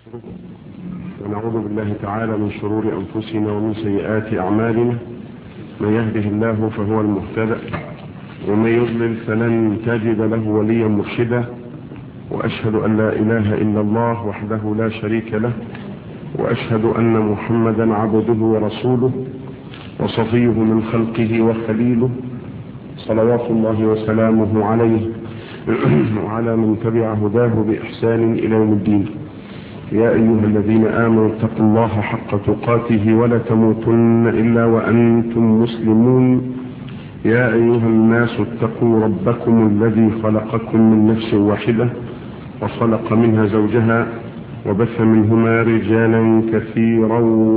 ونعوذ بالله تعالى من شرور أنفسنا ومن سيئات أعمالنا من يهده الله فهو المهتدى ومن يضلل فلن تجد له وليا مرشدا وأشهد أن لا إله إلا الله وحده لا شريك له وأشهد أن محمدا عبده ورسوله وصفيه من خلقه وخليله صلوات الله وسلامه عليه وعلى من تبع هداه بإحسان إلى يوم الدين يا أيها الذين آمنوا اتقوا الله حق تقاته ولا تموتن إلا وأنتم مسلمون يا أيها الناس اتقوا ربكم الذي خلقكم من نفس واحدة وخلق منها زوجها وبث منهما رجالا كثيرا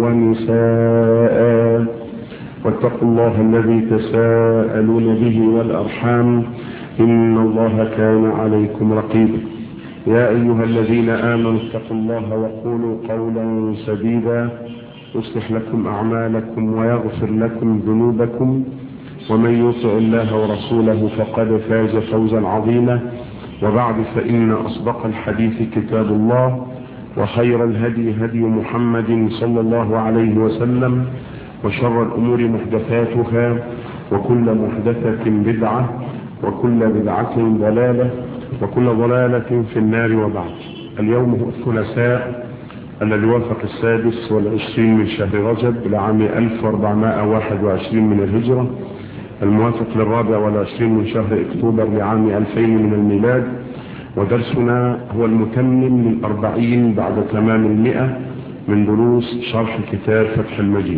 ونساء واتقوا الله الذي تساءلون به والأرحام إن الله كان عليكم رقيبا يا أيها الذين آمنوا اتقوا الله وقولوا قولا سديدا يصلح لكم أعمالكم ويغفر لكم ذنوبكم ومن يطع الله ورسوله فقد فاز فوزا عظيما وبعد فإن أصدق الحديث كتاب الله وخير الهدي هدي محمد صلى الله عليه وسلم وشر الأمور محدثاتها وكل محدثة بدعة وكل بدعة ضلالة وكل ضلالة في النار وبعد اليوم هو الثلاثاء الذي وافق السادس والعشرين من شهر رجب لعام 1421 من الهجرة الموافق للرابع والعشرين من شهر اكتوبر لعام 2000 من الميلاد ودرسنا هو المتمم للأربعين بعد تمام المئة من دروس شرح كتاب فتح المجيد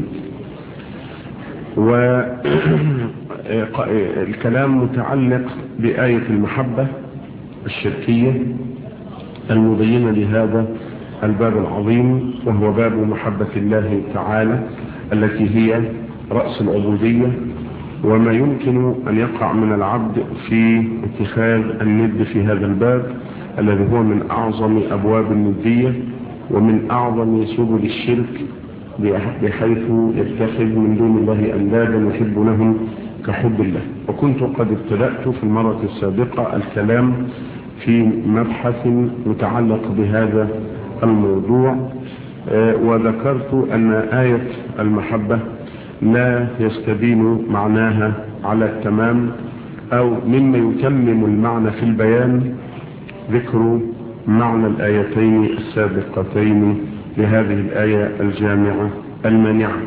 والكلام متعلق بآية المحبة الشركية المبينة لهذا الباب العظيم وهو باب محبة الله تعالى التي هي رأس العبودية وما يمكن أن يقع من العبد في اتخاذ الند في هذا الباب الذي هو من أعظم أبواب الندية ومن أعظم سبل الشرك بحيث يتخذ من دون الله أندادا يحبونهم كحب الله وكنت قد ابتدأت في المرة السابقة الكلام في مبحث متعلق بهذا الموضوع وذكرت أن آية المحبة لا يستبين معناها على التمام أو مما يتمم المعنى في البيان ذكر معنى الآيتين السابقتين لهذه الآية الجامعة المانعة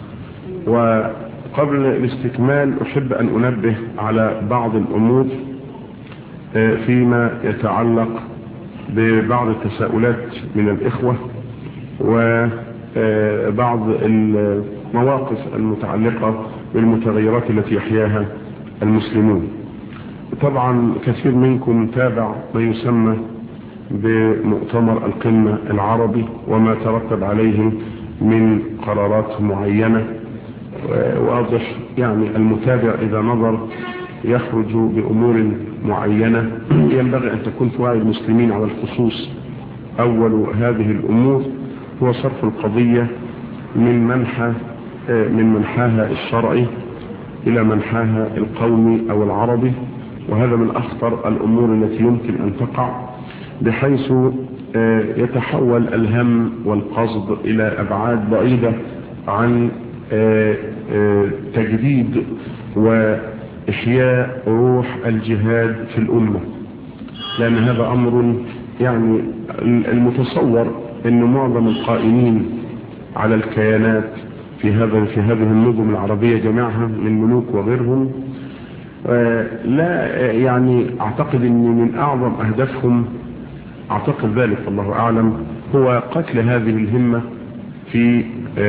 وقبل الاستكمال أحب أن أنبه على بعض الأمور فيما يتعلق ببعض التساؤلات من الإخوة وبعض المواقف المتعلقة بالمتغيرات التي يحياها المسلمون طبعا كثير منكم تابع ما يسمى بمؤتمر القمة العربي وما ترتب عليه من قرارات معينة واضح يعني المتابع إذا نظر يخرج بأمور معينة ينبغي أن تكون توعي المسلمين على الخصوص أول هذه الأمور هو صرف القضية من منحى من منحاها الشرعي إلى منحاها القومي أو العربي وهذا من أخطر الأمور التي يمكن أن تقع بحيث يتحول الهم والقصد إلى أبعاد بعيدة عن تجديد وإحياء روح الجهاد في الأمة لأن هذا أمر يعني المتصور أن معظم القائمين على الكيانات في هذا في هذه النظم العربية جميعها من ملوك وغيرهم لا يعني أعتقد أن من أعظم أهدافهم أعتقد ذلك الله أعلم هو قتل هذه الهمة في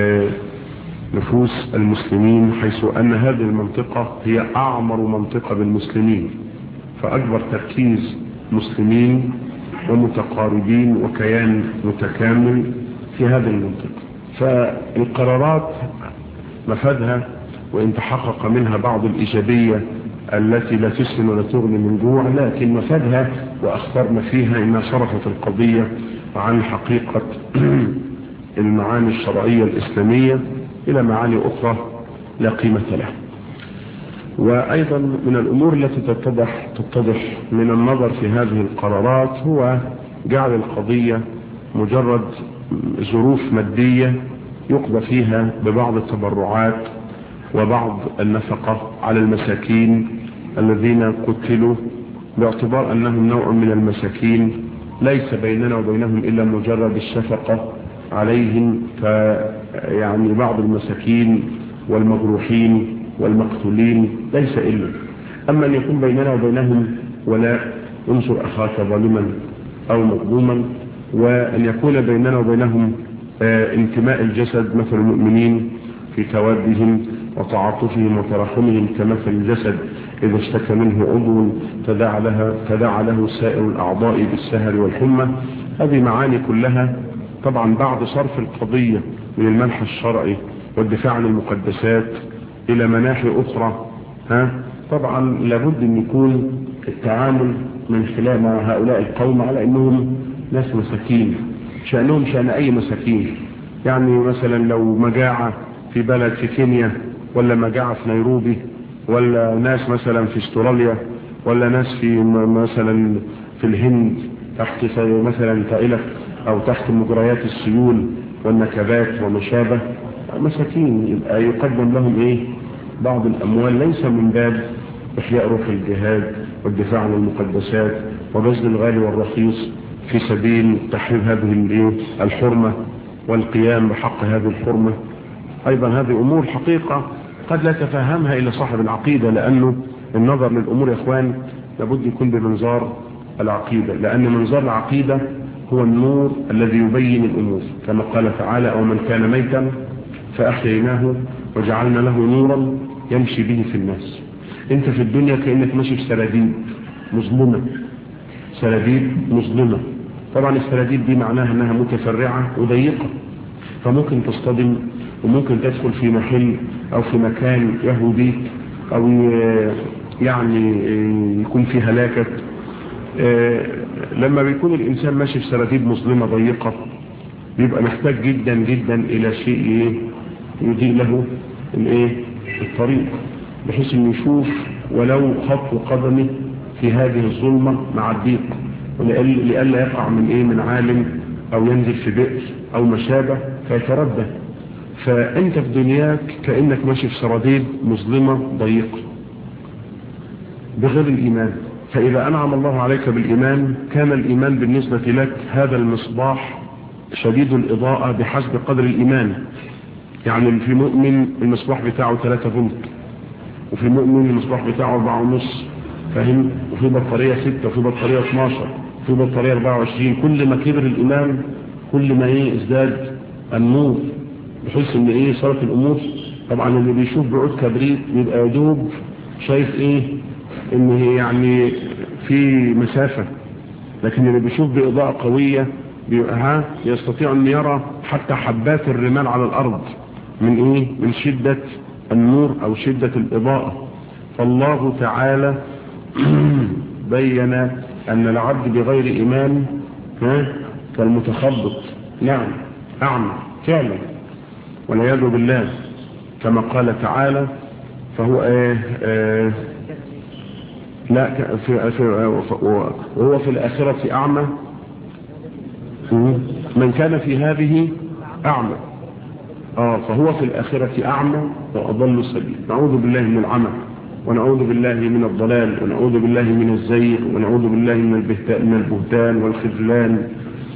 نفوس المسلمين حيث أن هذه المنطقة هي أعمر منطقة بالمسلمين فأكبر تركيز مسلمين ومتقاربين وكيان متكامل في هذه المنطقة فالقرارات مفادها وإن تحقق منها بعض الإيجابية التي لا تسلم ولا تغني من جوع لكن مفادها وأخطر ما فيها إنها صرفت القضية عن حقيقة المعاني الشرعية الإسلامية إلى معاني أخرى لا قيمة لها وأيضا من الأمور التي تتضح, تتضح من النظر في هذه القرارات هو جعل القضية مجرد ظروف مادية يقضى فيها ببعض التبرعات وبعض النفقة على المساكين الذين قتلوا باعتبار أنهم نوع من المساكين ليس بيننا وبينهم إلا مجرد الشفقة عليهم فيعني بعض المساكين والمجروحين والمقتولين ليس إلا أما أن يكون بيننا وبينهم ولاء انصر أخاك ظالما أو مظلوما وأن يكون بيننا وبينهم آه انتماء الجسد مثل المؤمنين في توادهم وتعاطفهم وترحمهم كمثل الجسد إذا اشتكى منه عضو تداعى, لها تداعى له سائر الأعضاء بالسهر والحمى هذه معاني كلها طبعا بعد صرف القضية من المنح الشرعي والدفاع عن المقدسات إلى مناحي أخرى ها طبعا لابد أن يكون التعامل من خلال مع هؤلاء القوم على أنهم ناس مساكين شأنهم شأن أي مساكين يعني مثلا لو مجاعة في بلد في كينيا ولا مجاعة في نيروبي ولا ناس مثلا في استراليا ولا ناس في مثلا في الهند تحت مثلا طائلة او تحت مجريات السيول والنكبات وما شابه مساكين يبقى يقدم لهم ايه بعض الاموال ليس من باب احياء روح الجهاد والدفاع عن المقدسات وبذل الغالي والرخيص في سبيل تحرير هذه الايه الحرمة والقيام بحق هذه الحرمة ايضا هذه امور حقيقة قد لا تفهمها الا صاحب العقيدة لانه النظر للامور يا اخوان لابد يكون بمنظار العقيدة لان منظار العقيدة هو النور الذي يبين الامور كما قال تعالى او من كان ميتا فاحييناه وجعلنا له نورا يمشي به في الناس انت في الدنيا كأنك ماشي في سراديب مظلمة سراديب مظلمة طبعا السراديب دي معناها انها متفرعة وضيقة فممكن تصطدم وممكن تدخل في محل او في مكان يهوي بيك او يعني يكون في هلاكة لما بيكون الانسان ماشي في سراديب مظلمة ضيقة بيبقى محتاج جدا جدا الى شيء يضيء له الايه الطريق بحيث انه يشوف ولو خط قدمه في هذه الظلمة مع الضيق لئلا يقع من ايه من عالم او ينزل في بئر او مشابه فيتردى فانت في دنياك كأنك ماشي في سراديب مظلمة ضيقة بغير الايمان فاذا انعم الله عليك بالايمان كان الايمان بالنسبة لك هذا المصباح شديد الاضاءة بحسب قدر الايمان يعني في مؤمن المصباح بتاعه 3 فولت وفي مؤمن المصباح بتاعه 4 ونص فاهم وفي بطارية 6 وفي بطارية 12 وفي بطارية 24 كل ما كبر الإيمان كل ما ايه ازداد النور بحيث ان ايه صارت الامور طبعا اللي بيشوف بعود كبريت بيبقى يدوب شايف ايه ان هي يعني في مسافة لكن اللي بيشوف بإضاءة قوية بيبقى ها يستطيع ان يرى حتى حبات الرمال على الارض من ايه من شدة النور او شدة الاضاءة فالله تعالى بين ان العبد بغير ايمان ها كالمتخبط نعم اعمى فعلا والعياذ بالله كما قال تعالى فهو ايه, ايه لا في, في وهو في الاخرة اعمى من كان في هذه اعمى اه فهو في الاخرة اعمى واضل السبيل نعوذ بالله من العمى ونعوذ بالله من الضلال ونعوذ بالله من الزيغ ونعوذ بالله من من البهتان والخذلان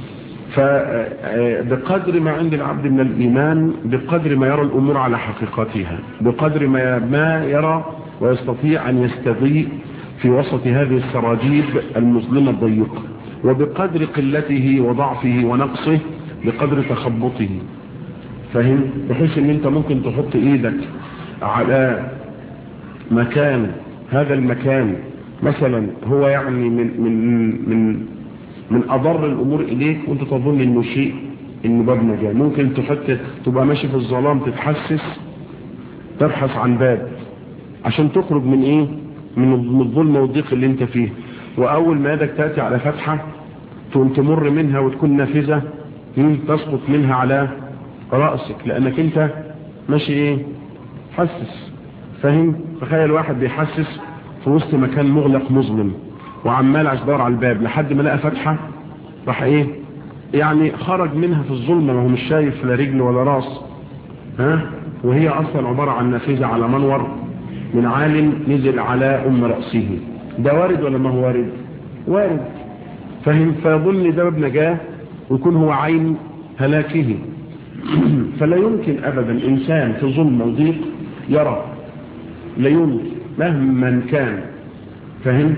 فبقدر ما عند العبد من الإيمان بقدر ما يرى الأمور على حقيقتها بقدر ما ما يرى ويستطيع أن يستضيء في وسط هذه السراجيب المظلمة الضيقة وبقدر قلته وضعفه ونقصه بقدر تخبطه فهم بحيث ان انت ممكن تحط ايدك على مكان هذا المكان مثلا هو يعني من من من من اضر الامور اليك وانت تظن انه شيء انه باب نجاه ممكن تحط تبقى ماشي في الظلام تتحسس تبحث عن باب عشان تخرج من ايه من الظلم والضيق اللي انت فيه واول ما يدك تاتي على فتحه تقوم تمر منها وتكون نافذه تسقط منها على رأسك لانك انت ماشي ايه حسس فاهم تخيل واحد بيحسس في وسط مكان مغلق مظلم وعمال عشدار على الباب لحد ما لقى فتحة راح ايه يعني خرج منها في الظلمة وهو مش شايف لا رجل ولا راس ها وهي اصلا عبارة عن نافذة على منور من عالم نزل على ام رأسه ده وارد ولا ما هو وارد وارد فهم فيظن ده باب نجاه ويكون هو عين هلاكه فلا يمكن ابدا انسان في ظلم وضيق يرى لا يمكن مهما كان فهم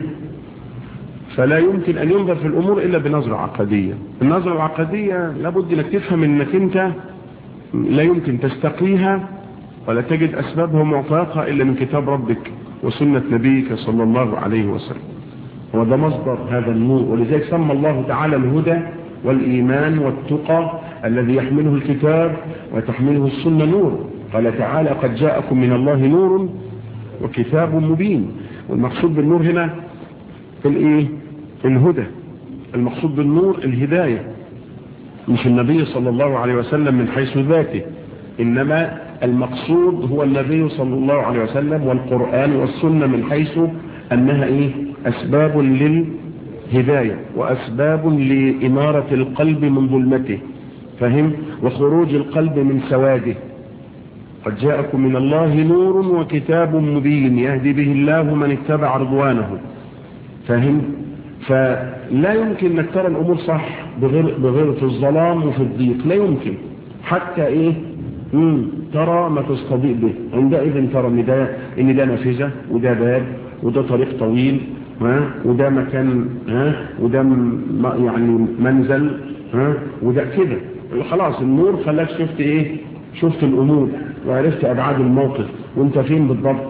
فلا يمكن ان ينظر في الامور الا بنظرة عقدية النظرة العقدية لابد انك تفهم انك انت لا يمكن تستقيها ولا تجد اسبابها ومعطياتها الا من كتاب ربك وسنة نبيك صلى الله عليه وسلم وده مصدر هذا النور ولذلك سمى الله تعالى الهدى والإيمان والتقى الذي يحمله الكتاب وتحمله السنة نور قال تعالى قد جاءكم من الله نور وكتاب مبين والمقصود بالنور هنا الايه الهدى المقصود بالنور الهداية مش النبي صلى الله عليه وسلم من حيث ذاته إنما المقصود هو النبي صلى الله عليه وسلم والقرآن والسنة من حيث أنها إيه أسباب للهداية وأسباب لإنارة القلب من ظلمته فهم وخروج القلب من سواده قد جاءكم من الله نور وكتاب مبين يهدي به الله من اتبع رضوانه فهم فلا يمكن انك ترى الامور صح بغير, بغير في الظلام وفي الضيق لا يمكن حتى ايه مم. ترى ما تستضيء به عندئذ ترى ان ده ان ده نافذه وده باب وده طريق طويل ها وده مكان ها وده يعني منزل ها وده كده خلاص النور خلاك شفت ايه شفت الامور وعرفت ابعاد الموقف وانت فين بالضبط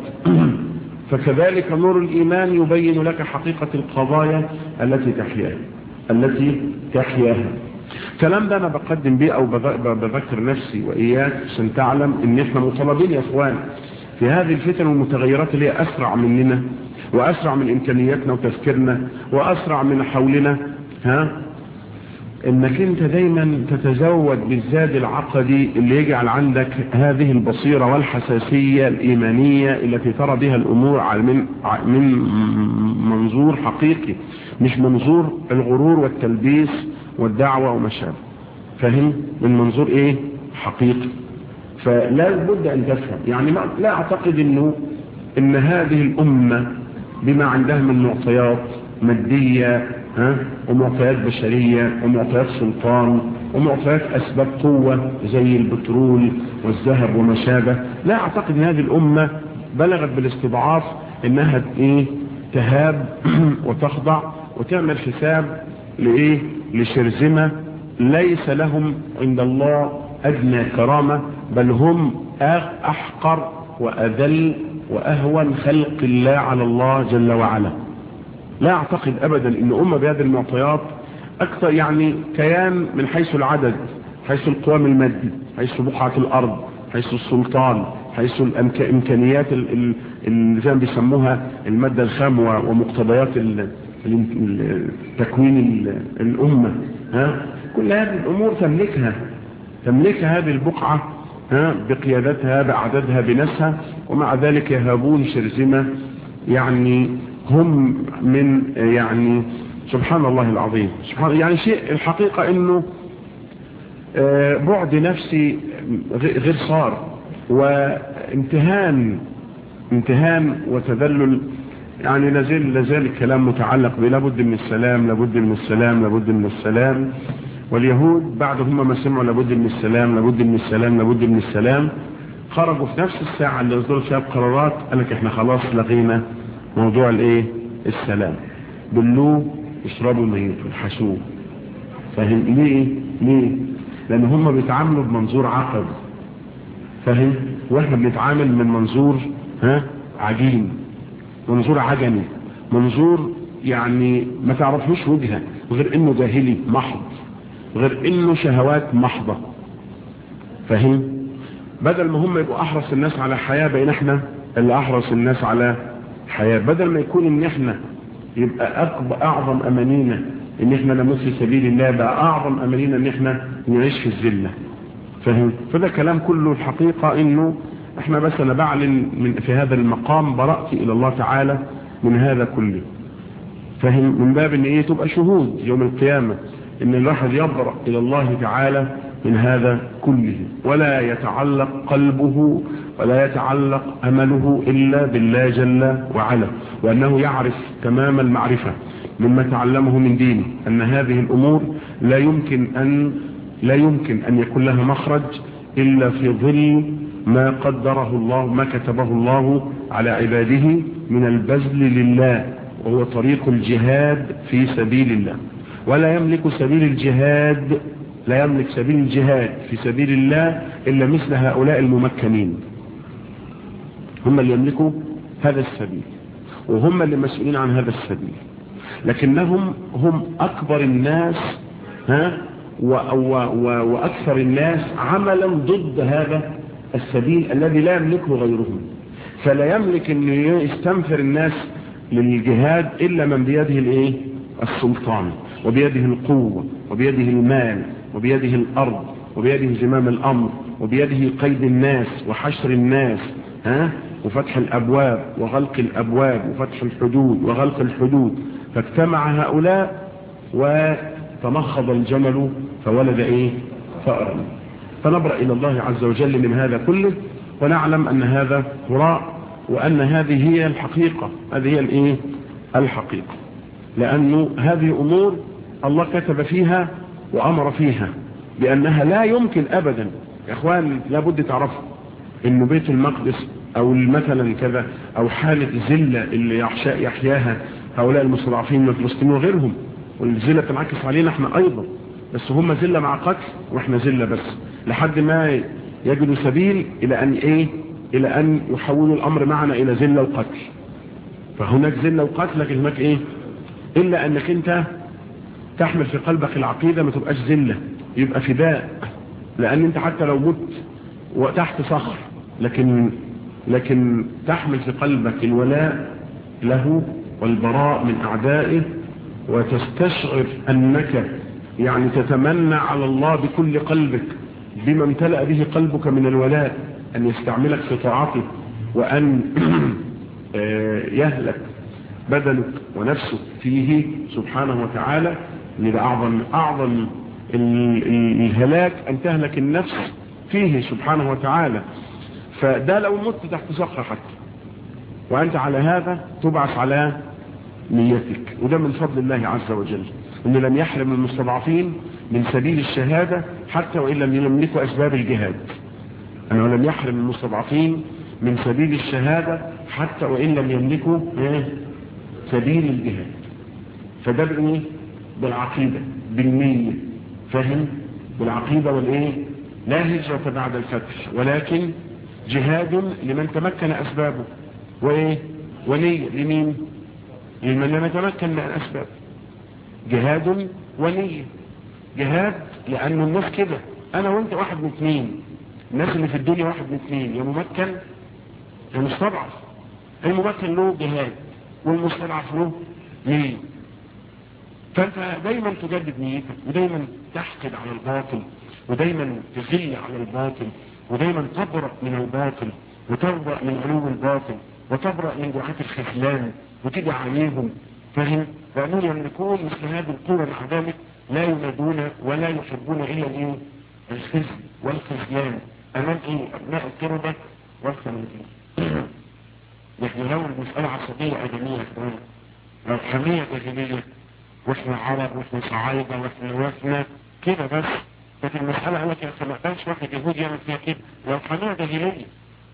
فكذلك نور الايمان يبين لك حقيقة القضايا التي تحياها التي تحياها الكلام ده انا بقدم بيه او بذكر نفسي واياك عشان تعلم ان احنا مطالبين يا اخوان في هذه الفتن والمتغيرات اللي هي اسرع مننا واسرع من امكانياتنا وتفكيرنا واسرع من حولنا ها انك انت دايما تتزود بالزاد العقدي اللي يجعل عندك هذه البصيرة والحساسية الايمانية التي ترى بها الامور من من منظور حقيقي مش منظور الغرور والتلبيس والدعوة وما شابه فهم من منظور ايه حقيقي فلا بد ان تفهم يعني ما لا اعتقد انه ان هذه الامة بما عندها من معطيات مادية ها ومعطيات بشرية ومعطيات سلطان ومعطيات اسباب قوة زي البترول والذهب وما شابه لا اعتقد ان هذه الامة بلغت بالاستضعاف انها ايه تهاب وتخضع وتعمل حساب لايه لشرذمة ليس لهم عند الله ادنى كرامة بل هم احقر واذل واهون خلق الله على الله جل وعلا لا اعتقد ابدا ان امة بهذه المعطيات اكثر يعني كيان من حيث العدد حيث القوام المادي حيث بقعة الارض حيث السلطان حيث الامكانيات اللي زي ما بيسموها المادة الخام ومقتضيات تكوين الامة ها كل هذه الامور تملكها تملكها هذه البقعة ها بقيادتها باعدادها بناسها ومع ذلك يهابون شرذمة يعني هم من يعني سبحان الله العظيم سبحان يعني شيء الحقيقة انه بعد نفسي غير صار وامتهان امتهان وتذلل يعني لازال لازال الكلام متعلق بلابد من السلام لابد من السلام لابد من السلام واليهود بعد هم ما سمعوا لابد من السلام لابد من السلام لابد من السلام خرجوا في نفس الساعة اللي اصدروا فيها القرارات قال لك احنا خلاص لغينا موضوع الايه السلام بلوه اشربوا ميت والحشوه فاهم ليه ليه لان هم بيتعاملوا بمنظور عقد فاهم واحنا بنتعامل من منظور ها عجين منظور عجمي منظور يعني ما تعرفوش وجهه غير انه جاهلي محض غير انه شهوات محضة فاهم بدل ما هم يبقوا احرص الناس على حياة بين احنا اللي احرص الناس على حياة بدل ما يكون ان احنا يبقى أكبر اعظم امانينا ان احنا نموت في سبيل الله بقى اعظم امانينا ان احنا نعيش في الذلة فاهم فده كلام كله الحقيقة انه احنا بس انا بعلن من في هذا المقام برأتي الى الله تعالى من هذا كله فاهم من باب ان ايه تبقى شهود يوم القيامة ان الواحد يبرأ الى الله تعالى من هذا كله ولا يتعلق قلبه ولا يتعلق امله الا بالله جل وعلا وانه يعرف تمام المعرفة مما تعلمه من دينه ان هذه الامور لا يمكن ان لا يمكن ان يكون لها مخرج الا في ظل ما قدره الله ما كتبه الله على عباده من البذل لله وهو طريق الجهاد في سبيل الله ولا يملك سبيل الجهاد لا يملك سبيل الجهاد في سبيل الله إلا مثل هؤلاء الممكنين هم اللي يملكوا هذا السبيل وهم اللي مسؤولين عن هذا السبيل لكنهم هم أكبر الناس ها و و و وأكثر الناس عملا ضد هذا السبيل الذي لا يملكه غيرهم فلا يملك أن يستنفر الناس للجهاد إلا من بيده الايه السلطان وبيده القوة وبيده المال وبيده الأرض وبيده زمام الأمر وبيده قيد الناس وحشر الناس ها وفتح الأبواب وغلق الأبواب وفتح الحدود وغلق الحدود فاجتمع هؤلاء وتمخض الجمل فولد ايه فأرا فنبرأ إلى الله عز وجل من هذا كله ونعلم أن هذا هراء وأن هذه هي الحقيقة هذه هي الايه الحقيقة لأنه هذه أمور الله كتب فيها وأمر فيها بأنها لا يمكن أبدا يا أخوان لابد تعرفوا إنه بيت المقدس أو مثلا كذا أو حالة زلة اللي يحشاء يحياها هؤلاء المستضعفين من فلسطين وغيرهم والزلة تنعكس علينا احنا أيضا بس هم زلة مع قتل واحنا زلة بس لحد ما يجدوا سبيل إلى أن إيه إلى أن يحولوا الأمر معنا إلى زلة وقتل فهناك زلة وقتل لكن هناك إيه إلا أنك أنت تحمل في قلبك العقيدة ما تبقاش زلة يبقى فداء لأن أنت حتى لو مت وتحت صخر لكن لكن تحمل في قلبك الولاء له والبراء من أعدائه وتستشعر أنك يعني تتمنى على الله بكل قلبك بما امتلأ به قلبك من الولاء أن يستعملك في طاعته وأن يهلك بدنك ونفسك فيه سبحانه وتعالى لذا أعظم, أعظم الهلاك أن تهلك النفس فيه سبحانه وتعالى فده لو مت تحت صخرة حتى وأنت على هذا تبعث على نيتك وده من فضل الله عز وجل أنه لم يحرم المستضعفين من سبيل الشهادة حتى وإن لم يملكوا أسباب الجهاد أنه لم يحرم المستضعفين من سبيل الشهادة حتى وإن لم يملكوا سبيل الجهاد فده بإيه بالعقيدة بالنية فهم بالعقيدة والإيه لا هجرة بعد الفتح ولكن جهاد لمن تمكن أسبابه وإيه ونية لمين لمن لم يتمكن من الأسباب جهاد ونية جهاد لأن الناس كده أنا وأنت واحد من اثنين الناس اللي في الدنيا واحد من اثنين يا ممكن يا مستضعف الممكن له جهاد والمستضعف له نية فانت دايما تجدد نيتك ودايما تحقد على الباطل ودايما تغل على الباطل ودايما تبرأ من الباطل وتبرأ من علو الباطل وتبرأ من دعاة الخذلان وتدعى عليهم فهم لأنهم يملكون مثل هذه القوة مع ذلك لا ينادون ولا يحبون إلا الايه الخزي والخذلان أمام إيه أبناء القردة والخنازير نحن لو المسألة عصبية أدمية لو حمية جاهلية واحنا عرب واحنا صعايدة واحنا واحنا كده بس لكن المسألة قالك يا ما كانش واحد يهود يعمل فيها كده لو حمية جاهلية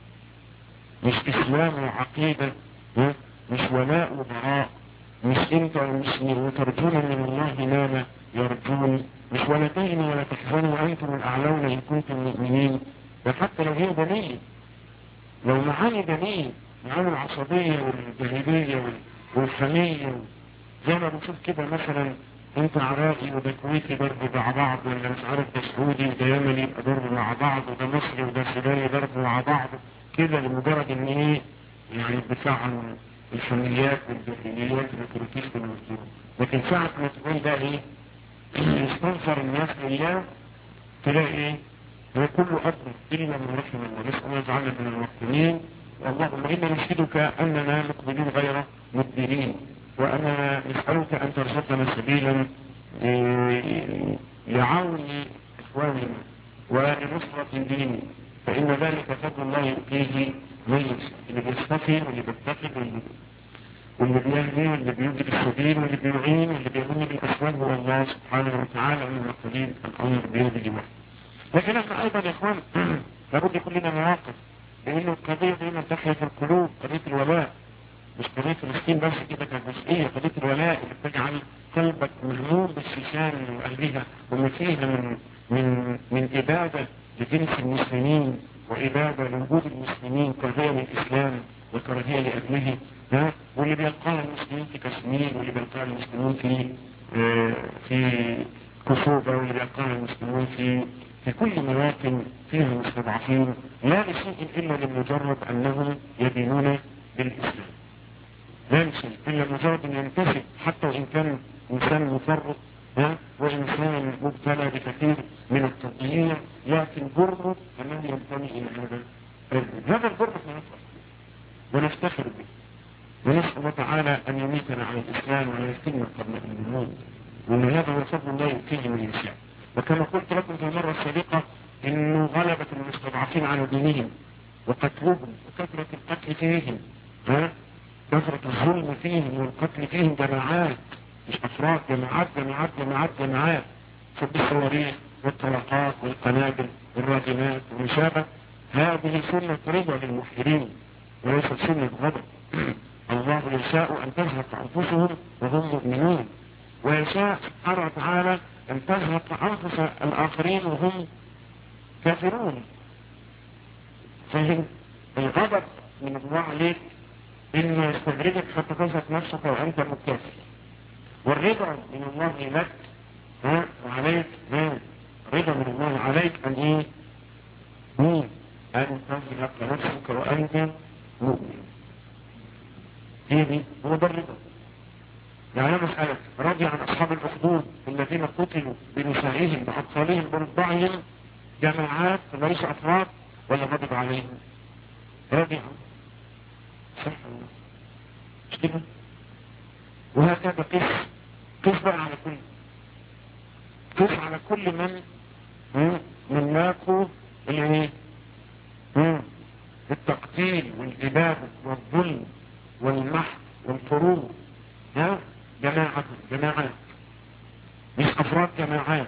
مش اسلام وعقيدة مش ولاء وبراء مش انت مش وترجون من الله ما لا يرجون مش ولا تهنوا ولا تحزنوا وانتم الاعلون ان كنتم مؤمنين ده حتى لو هي دليل لو معاني دليل معاني العصبية والجاهلية والحمية زي ما بنشوف كده مثلا انت عراقي وده كويتي ضرب مع بعض ولا مش عارف ده سعودي وده يمني يبقى ضرب مع بعض وده مصري وده سوداني ضرب مع بعض كده لمجرد ان ايه يعني الدفاع عن الحميات والجاهليات والكروتيست والمسلمين لكن ساعة ما تقول ده ايه يستنصر الناس لله تلاقي ايه هو كله أكبر إلا من رحم الله نسأل الله يجعلنا من المحسنين اللهم إنا نشهدك أننا مقبلين غير مدبرين وأنا نسألك أن ترزقنا سبيلا لعون إخواننا ولنصرة دينه فإن ذلك فضل الله يؤتيه من اللي بيستفي واللي بيتقي واللي بيهدي واللي بيجري السبيل واللي بيعين واللي بيغني بالأسباب هو الله سبحانه وتعالى من المقتدين الأمر بيده جماعة لكن احنا أيضا يا إخوان لابد يكون لنا مواقف لأنه القضية دايما تحيا في القلوب قضية الولاء مش قضية فلسطين بس كده كجزئية قضية الولاء اللي بتجعل قلبك مهموم بالشيشان وأهلها وما فيها من من من إبادة لجنس المسلمين وإبادة لوجود المسلمين كراهية للإسلام وكراهية لأهله ها واللي بيلقاها المسلمين في كشمير واللي بيلقاها المسلمين في آه في كوسوفا واللي بيلقاها المسلمين في في كل مواطن فيها مستضعفين لا لشيء إلا لمجرد أنهم يدينون بالإسلام لا لشيء إلا مجرد أن ينتسب حتى وإن كان إنسان مفرط ها وإنسان مبتلى بكثير من التضييع لكن جرمه أنه ينتمي إلى هذا هذا الجرم احنا نفرح ونفتخر به ونسأل الله تعالى أن يميتنا على الإسلام وأن يفتنا قبل أن نموت وأن هذا هو فضل الله يؤتيه من يشاء وكما قلت لكم في المرة السابقة انه غلبة المستضعفين على دينهم وقتلهم وكثرة القتل فيهم ها كثرة الظلم فيهم والقتل فيهم جماعات مش افراد جماعات جماعات جماعات جماعات حب الصواريخ والطلقات والقنابل والراجمات والمشابه هذه سنة رضا للمحجرين وليست سنة غضب الله يشاء ان تزهق انفسهم وهم مؤمنون ويشاء سبحانه وتعالى أن تزهق أنفس الآخرين وهم كافرون فهم الغضب من الله عليك إنه يستدرجك حتى تزهق نفسك وأنت مكافر والرضا من الله لك ها وعليك ها رضا من الله عليك أن إيه مين أن تزهق نفسك وأنت مؤمن هذه هو ده الرضا يعني أنا مسألة راضي عن أصحاب الأخدود الذين قتلوا بنسائهم بأطفالهم برضعهم جماعات ليس أفراد ولا غضب عليهم راضي عنه صح الله مش كده وهكذا قس قس بقى على كل قس على كل من من لاقوا الايه التقتيل والإبادة والظلم والمحق والفروض ها جماعة جماعات مش أفراد جماعات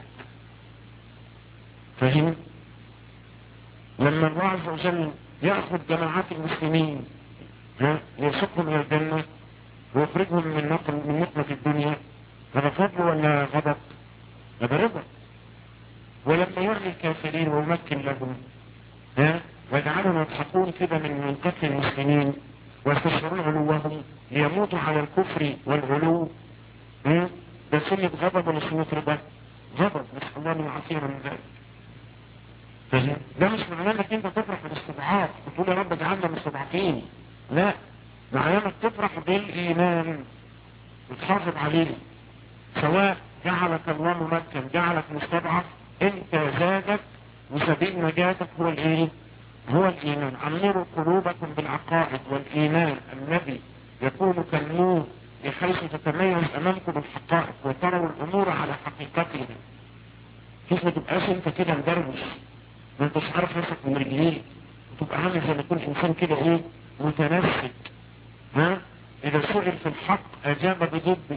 فهم لما الله عز وجل يأخذ جماعات المسلمين ها يرشقهم إلى الجنة ويخرجهم من نقل من نقمة الدنيا هذا فضل ولا غضب هذا رضا ولما يرمي الكافرين ويمكن لهم ها ويجعلهم يضحكون كده من من قتل المسلمين ويستشعرون علوهم ليموتوا على الكفر والغلو ده سنة غضب ولا سنة رضا غضب نسأل الله من العافية من ذلك فاهم ده مش معناه انك انت تفرح بالاستضعاف وتقول يا رب اجعلنا مستضعفين لا معناه انك تفرح بالايمان وتحافظ عليه سواء جعلك الله ممكن جعلك مستضعف انت زادك وسبيل نجاتك هو الايه هو الايمان عمروا قلوبكم بالعقائد والايمان الذي يكون كالنور بحيث تتميز امامكم الحقائق وتروا الامور على حقيقتها كيف ما تبقاش انت كده مدربش ما انتش عارف نفسك من رجليك وتبقى عامل زي ما يكون انسان كده ايه متنسك ها اذا سئل في الحق اجاب بضده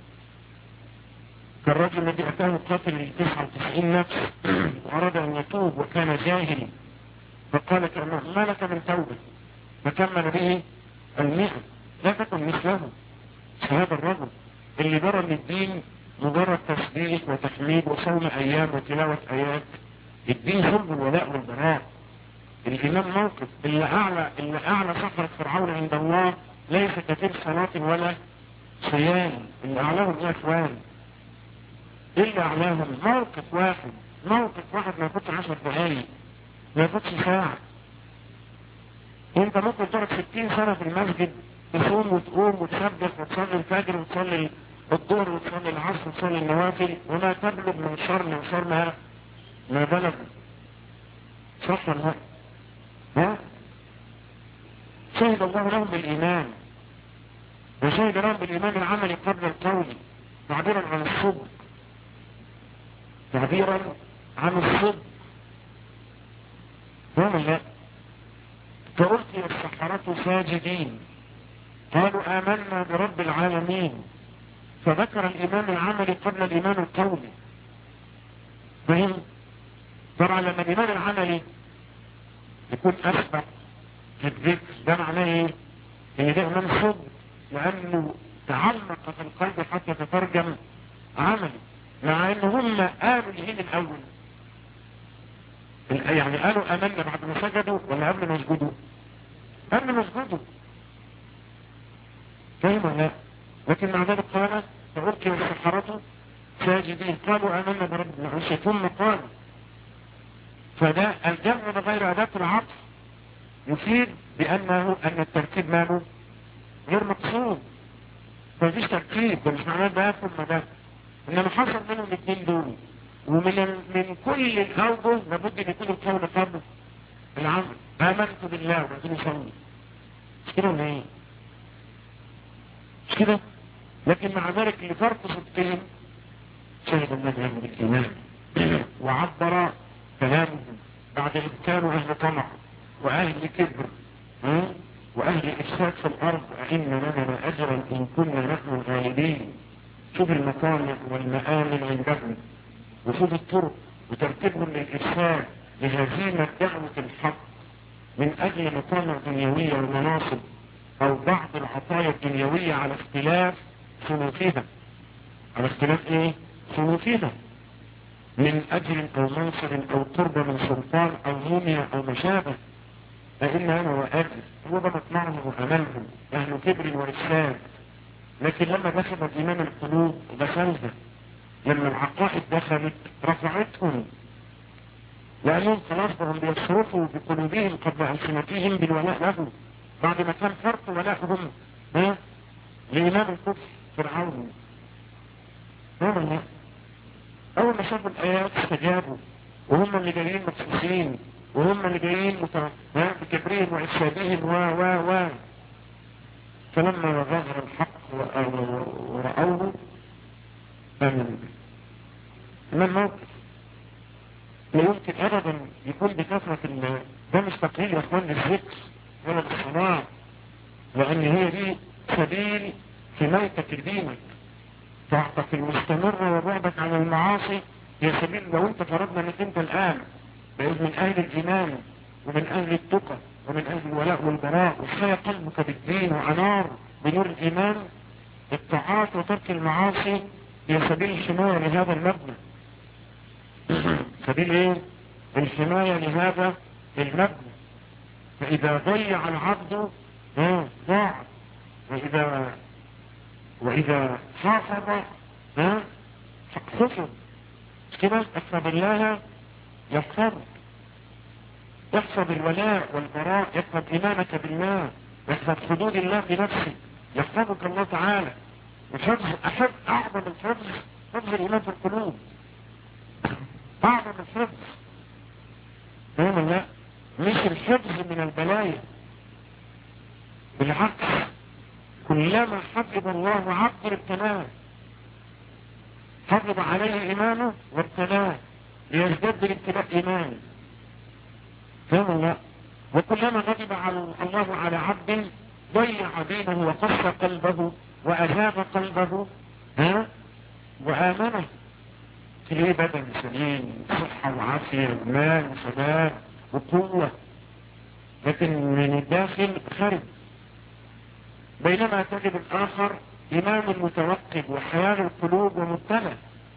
كالرجل الذي اتاه قاتل ل 99 نفس واراد ان يتوب وكان جاهل فقال كأنه ما لك من توبه فكمل به المئة لا تكن مثله هذا الرجل اللي برى للدين مجرد تسبيح وتحميد وصوم ايام وتلاوة ايات الدين حب الولاء والبراء الإمام موقف اللي أعلى اللي أعلى صخرة فرعون عند الله ليس كثير صلاة ولا صيام اللي أعلاهم يا إخوان اللي أعلاهم موقف واحد موقف واحد ما يفوتش عشر دقايق ما يفوتش ساعة انت ممكن تقعد ستين سنة في المسجد تصوم وتقوم وتسبح وتصلي الفجر وتصلي الظهر وتصلي العصر وتصلي النوافل وما تبلغ من شر من شر ما ما بلغ صح ولا لا؟ ها؟ شهد الله لهم بالإيمان وشهد لهم بالإيمان العملي قبل القول تعبيرا عن الصدق تعبيرا عن الصدق فهم لا فألقي السحرة ساجدين قالوا آمنا برب العالمين فذكر الإيمان العملي قبل الإيمان القولي فهم طبعا لما الإيمان العملي يكون أسبق في الذكر ده معناه إيه؟ إن ده إيمان صدق لأنه تعمق في القلب حتى تترجم عملي مع إن هم قالوا الهين الأول يعني قالوا آمنا بعد ما سجدوا ولا قبل ما يسجدوا؟ قبل ما يسجدوا فاهم ولا لا؟ لكن مع ذلك قال فألقي السحرة ساجدين قالوا آمنا برب العشي ثم قالوا فده الجمع بغير أداة العطف يفيد بأنه أن التركيب ماله غير مقصود مفيش تركيب ده مش معناه ده ثم ده إنما حصل منهم الاثنين دول ومن من كل الأوجه لابد أن يكون القول قبل العمل آمنت بالله وبعدين يصلي مش كده ولا إيه؟ مش كده؟ لكن مع ذلك لفرق صدقهم شهد النبي له بالإيمان وعبر كلامهم بعد إذ كانوا أهل طمع وأهل كبر وأهل إفساد في الأرض أئن لنا أجرا إن كنا نحن الغالبين شوف المطامع والمآمن عندهم وشوف الطرق وترتيبهم للإفساد لهزيمة دعوة الحق من أجل مطامع دنيوية ومناصب أو بعض العطايا الدنيوية على اختلاف صنوفها على اختلاف ايه صنوفها من اجل او منصب او تربة من سلطان او موميا او مشابه فإن أنا وأجل هو ده مطمعهم وأملهم أهل كبر وإفساد لكن لما دخل الإيمان القلوب دخلها لما العقائد دخلت رفعتهم لأنهم خلاص بهم بيصرفوا بقلوبهم قبل ألسنتهم بالولاء له بعد ما كان فرق ولائهم ها لإمام الكفر فرعون هم أول ما شافوا الآيات استجابوا وهم اللي جايين مكسوسين وهم اللي جايين بكبرهم وإفسادهم و و و فلما ظهر الحق ورأوه آمنوا ما الموقف لا يمكن أبدا يكون بكثرة ده مش تقليل يا اخوان للذكر ولا للصلاة لأن هي دي سبيل حمايتك لدينك طاعتك المستمرة وبعدك عن المعاصي هي سبيل لو انت فرضنا انك انت الآن بقيت من أهل الإيمان ومن أهل التقى ومن أهل الولاء والبراء وحيا قلبك بالدين وأنار بنور الإيمان الطاعات وترك المعاصي هي سبيل الحماية لهذا المبنى سبيل ايه الحماية لهذا المبنى فإذا ضيع العبد ضاع وإذا وإذا حافظ ها حفظ كده احفظ الله يحفظك يحفظ الولاء والبراء يحفظ إيمانك بالله يحفظ حدود الله بنفسك يحفظك الله تعالى الحفظ أحب أعظم الحفظ حفظ الإيمان في القلوب أعظم الحفظ فهم لا مش الحفظ من البلايا بالعكس كلما حفظ الله عبد ابتلاه حفظ عليه إيمانه وابتلاه ليزداد بالابتلاء إيمان فهم لا وكلما غضب على الله على عبد ضيع دينه وقص قلبه وأذاب قلبه ها وآمنه تلاقيه بدن سليم صحة وعافية ومال وشباب وقوة لكن من الداخل خرب بينما تجد الآخر إمام متوقد وحيال القلوب ومبتلى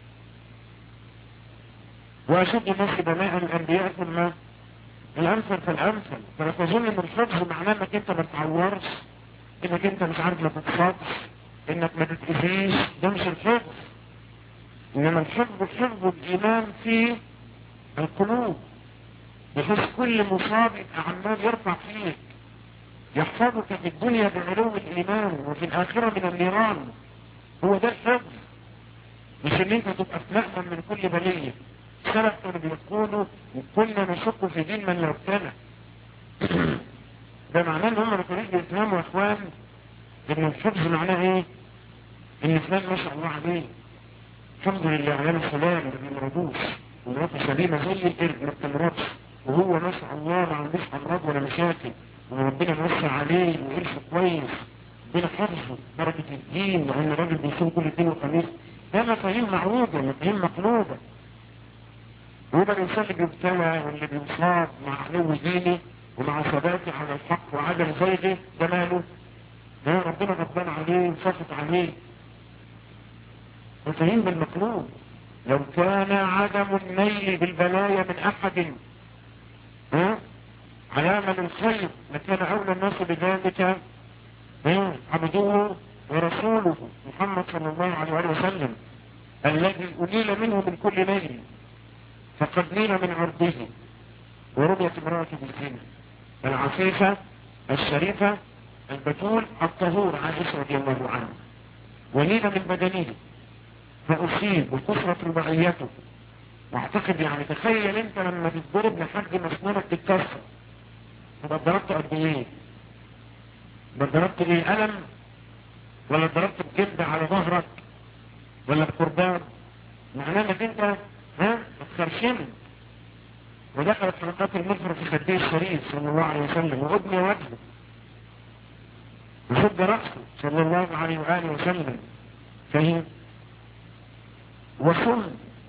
وأشد الناس بماء الأنبياء ثم الأمثل فالأمثل فلا تظن أن الحفظ معناه أنك أنت ما تتعورش أنك أنت مش عارف ما تتصابش أنك ما تتأذيش ده مش الحفظ إنما الحفظ حفظ الإيمان في القلوب بحيث كل مصاب عمال يرفع فيك يحفظك في الدنيا بعلو الإيمان وفي الآخرة من النيران هو ده الحفظ مش ان انت تبقى تنأمن من كل بلية سلف كانوا بيقولوا كنا نشك في دين من يبتلى ده معناه ان هم ما كانوش بيفهموا يا اخوان ان الحفظ معناه ايه ان فلان ما شاء الله عليه الحمد لله على السلام ما بيمرضوش ومراته سليمة زي القرد ما بتمرضش وهو ما شاء الله ما عندوش أمراض ولا مشاكل وربنا موسع عليه وقرش كويس ربنا حفظه درجة الدين وأن الراجل بيصوم كل اثنين وخميس ده مفاهيم معروضة مفاهيم مقلوبة وهو الإنسان اللي بيبتلى واللي بيصاب مع علو ديني ومع ثباته على الحق وعدم زيغه ده ماله ده ربنا غضبان عليه وسخط عليه مفاهيم بالمقلوب لو كان عدم النيل بالبلايا من أحد ها علامة للخير لكان أولى الناس بذلك عبده ورسوله محمد صلى الله عليه وسلم الذي أنيل منه من كل نيل فقد نيل من عرضه ورميت امرأته بالزنا العفيفة الشريفة البتول الطهور عائشة رضي الله عنها ونيل من بدنه فأصيب وكثرة رباعيته واعتقد يعني تخيل انت لما تتضرب لحد ما اسنانك تتكسر تبقى ضربت قد ايه ضربت ايه ألم ولا ضربت بجلد على ظهرك ولا بقربان معناه انك انت ها اتخرشمت ودخلت حلقات المغفرة في خديه الشريف صلى الله عليه وسلم وأبني وجهه وشد رأسه صلى الله عليه وآله وسلم فهم وصل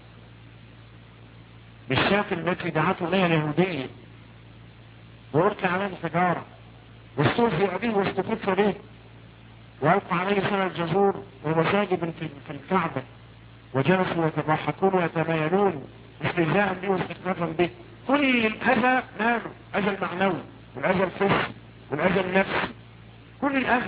بالشاة التي دعته إليها اليهودية وألقى عليه الحجارة واستوفي أبيه واستفدت به وألقى عليه سنة الجزور وهو ساجد في الكعبة وجلسوا يتضحكون ويتمايلون استهزاء به واستخفافا به كل الأذى ماله أذى المعنوي والأذى الفسي والأذى النفسي كل الأذى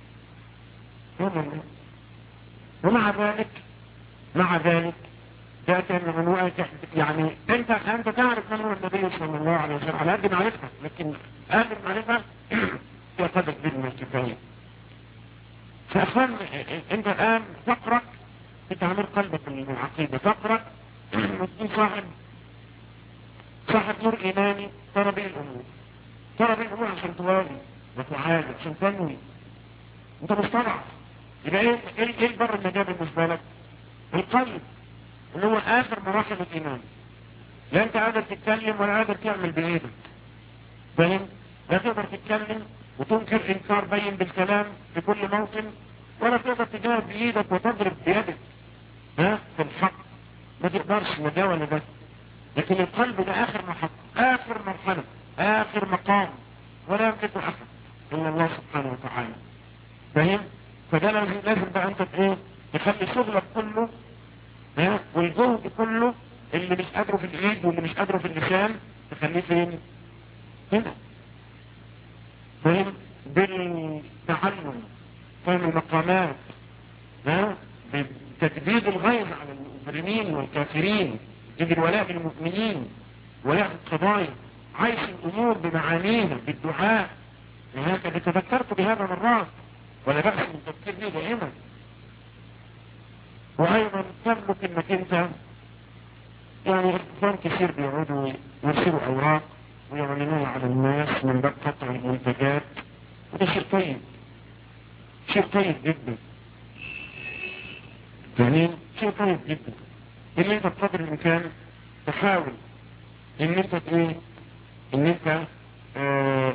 ومع ذلك مع ذلك ذات من هو يعني انت انت تعرف من هو النبي صلى الله عليه وسلم على قد معرفتك لكن اهل المعرفه في قدر كبير من الكفايه فاخوان انت الان فقرك في تعمير قلبك العقيده فقرك وتكون صاحب صاحب نور ايماني ترى به الامور ترى به الامور عشان توالي وتعالج عشان تنوي انت مستضعف يبقى ايه ايه البر النجاه بالنسبه لك القلب اللي هو اخر مراحل الايمان لا انت قادر تتكلم ولا قادر تعمل بايدك فاهم لا تقدر تتكلم وتنكر انكار بين بالكلام في كل موطن ولا تقدر تجاهد بايدك وتضرب بيدك ها في الحق ما تقدرش لا ده ولا ده لكن القلب ده اخر محطة اخر مرحلة اخر مقام ولا يملك احد الا الله سبحانه وتعالى فاهم فده لازم لازم بقى انت ايه تخلي شغلك كله ها والجهد كله اللي مش قادره في الايد واللي مش قادره في اللسان تخليه فين هنا فاهم بالتعلم فهم المقامات ها بتجديد الغيظ على المجرمين والكافرين تجد الولاء للمؤمنين ولاء القضايا عايش الامور بمعانيها بالدعاء هكذا تذكرت بهذا مرات ولا بأس من تذكير به دائما وايضا تملك انك انت يعني اخوان كثير بيقعدوا يرسلوا اوراق ويعلنون على الناس من باب قطع المنتجات وده شيء طيب شيء طيب جدا يعني شيء طيب جدا ان انت بقدر الامكان تحاول ان انت ايه ان انت اه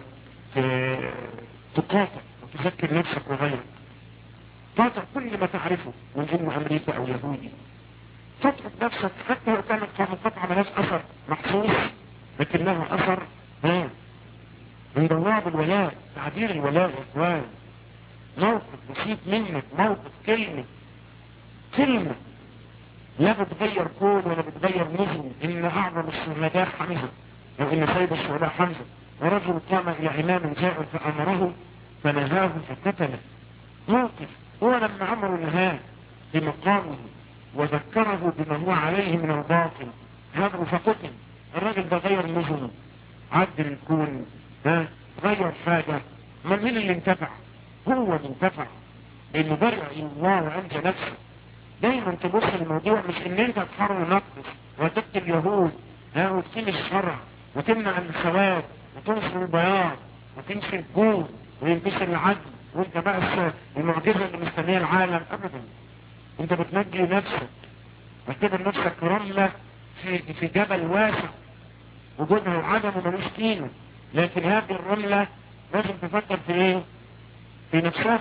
تقاطع وتذكر نفسك وغيرك قاطع كل ما تعرفه من علم امريكا او يهودي تترك نفسك حتى لو كانت القطعة ملاش اثر محسوس لكن لها اثر ها عند الله بالولاء تعبير الولاء يا اخوان موقف بسيط منك موقف كلمة كلمة لا بتغير كون ولا بتغير نجم ان اعظم الشهداء حمزة او ان سيد الشهداء حمزة ورجل قام الى امام جاء فامره فنهاه فقتله موقف هو لما عمروا نهاه بمقامه وذكره بما هو عليه من الباطل هذا فقتل الراجل ده غير نجمه عدل الكون ها غير حاجة من مين اللي انتفع هو اللي انتفع لانه برع الله وانت نفسه دايما تبص الموضوع مش ان انت تحرر نقص وتقتل اليهود ها وتقيم الشرع وتمنع السواد وتنشر البياض وتنشر الجود وينتشر العدل وانت بقى المعجزة اللي مستنية العالم ابدا انت بتنجي نفسك اعتبر نفسك رملة في في جبل واسع وجودها وعدمه ملوش قيمة لكن هذه الرملة لازم تفكر في ايه في نفسها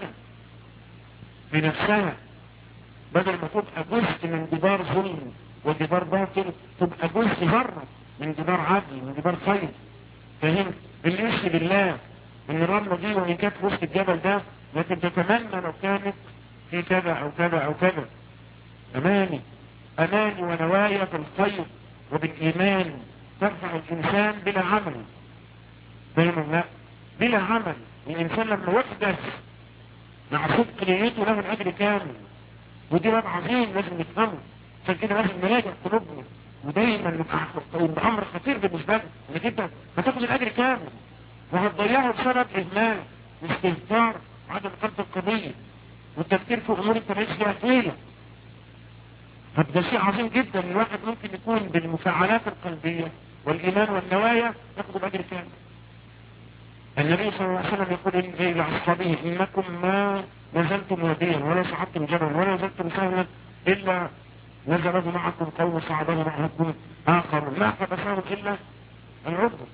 في نفسها بدل ما تبقى جزء من جدار ظلم وجدار باطل تبقى جزء ذرة من جدار عدل من جدار خير فهمت اللي يشهد بالله ان الرملة دي وان كانت في وسط الجبل ده لكن تتمنى لو كانت في كذا او كذا او كذا اماني اماني ونوايا في الخير وبالايمان ترفع الانسان بلا عمل فاهم لا بلا عمل الانسان لما يحدث مع صدق نيته له الاجر كامل ودي باب عظيم لازم نفهمه عشان كده لازم نراجع قلوبنا ودايما نبقى امر خطير بالنسبه لنا انك انت هتاخد الاجر كامل وهتضيعه بسبب اهمال واستهتار وعدم قصد القضيه والتفكير في امور انت مالكش فيها طويله فده شيء عظيم جدا الواحد ممكن يكون بالمفاعلات القلبيه والايمان والنوايا ياخد الاجر كامل النبي صلى الله عليه وسلم يقول إن لأصحابه إنكم ما نزلتم واديا ولا صعدتم جبل ولا نزلتم سهلا إلا نزله معكم قوم صعده معكم آخر ما حبسهم إلا العبد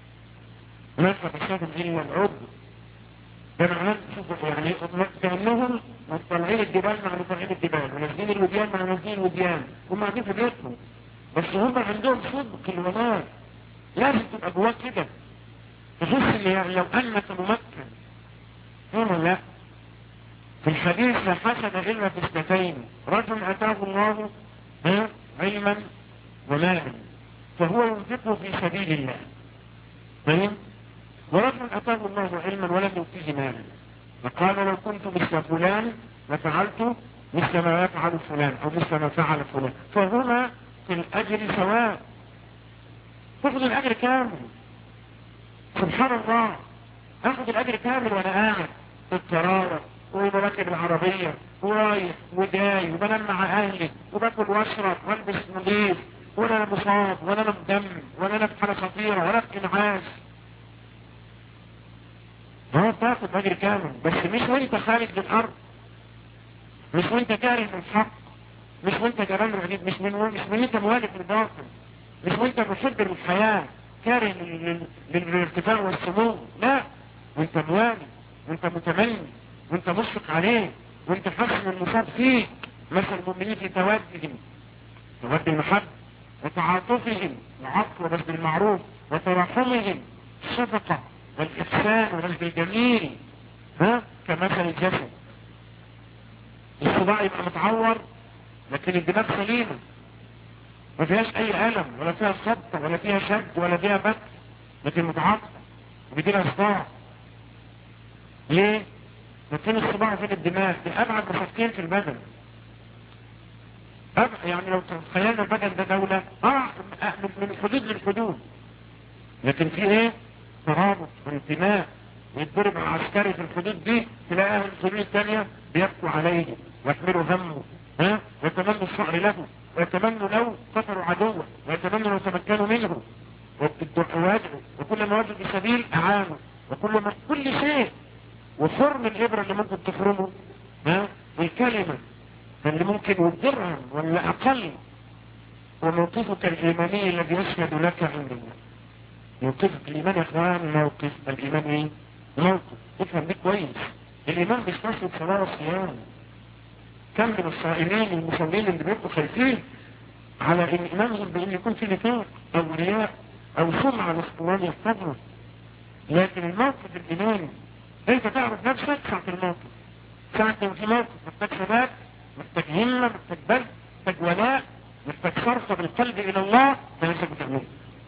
ما حبسهم إلا العبد ده معناه يعني كأنهم مطلعين الجبال مع مطلعين الجبال ونازلين الوديان مع نازلين الوديان هم قاعدين في بيتهم بس هم عندهم صدق الولاء لازم تبقى جواك كده تحس ان لو انك ممكن هنا لا في الحديث لا حسد الا في اثنتين رجل اتاه الله علما ومالا فهو ينفقه في سبيل الله فاهم ورجل اتاه الله علما ولم يؤتيه مالا فقال لو كنت مثل فلان لفعلت مثل ما يفعل فلان او مثل ما فعل فلان فهما في الاجر سواء تاخذ الاجر كامل سبحان الله اخذ الاجر كامل وانا قاعد في الطرارة وبركب العربية ورايح وجاي وبنام مع اهلي وباكل واشرب والبس نظيف ولا انا مصاب ولا انا مدم ولا انا في حالة خطيرة ولا في انعاش اه تاخد اجر كامل بس مش وانت خارج للارض مش وانت كاره للحق مش وانت جرام العديد مش من مش من انت موالف للباطل مش وانت محب للحياة كاره للارتفاع والسمو لا وانت موالي وانت متمني وانت مشفق عليه وانت حاسس ان المصاب فيك مثل المؤمنين في تودهم تود المحبة وتعاطفهم العفو ورشد المعروف وترحمهم الشفقة والإحسان ورشد الجميل ها كمثل الجسد الصباع يبقى متعور لكن الدماغ سليمه ما فيهاش اي الم ولا فيها خبطة ولا فيها شد ولا فيها بك لكن متعاطفة وبيجي لها صداع ليه؟ فين الصباع فين الدماغ دي ابعد مسافين في البدن أبعد يعني لو تخيلنا البدن ده دولة اه من الحدود للحدود لكن في ايه؟ ترابط وانتماء ويتضرب عسكري في الحدود دي تلاقي اهل الحدود الثانية بيبكوا عليه ويحملوا همه ها ويتمنوا الصقر له ويتمنوا لو قتلوا عدوه ويتمنوا لو تمكنوا منه وادعوا وكل ما وجد سبيل اعانوا وكل ما كل شيء وفرم الابره اللي ممكن تفرمه ها والكلمه اللي ممكن والدرهم ولا اقل وموقفك الايماني الذي يشهد لك عند الله موقفك الايمان يا اخوان موقف الايمان ايه موقف افهم ده كويس الايمان مش بس صلاه وصيام كم من الصائمين المصلين اللي بيبقوا خايفين على ان ايمانهم بان يكون في نفاق او رياء او سمعة لاخوان يحفظهم لكن الموقف الايماني انت تعرف نفسك ساعة الموقف ساعة في موقف محتاج ثبات محتاج همة محتاج بل محتاج ولاء محتاج صرف بالقلب الى الله ده نفسك بتعمله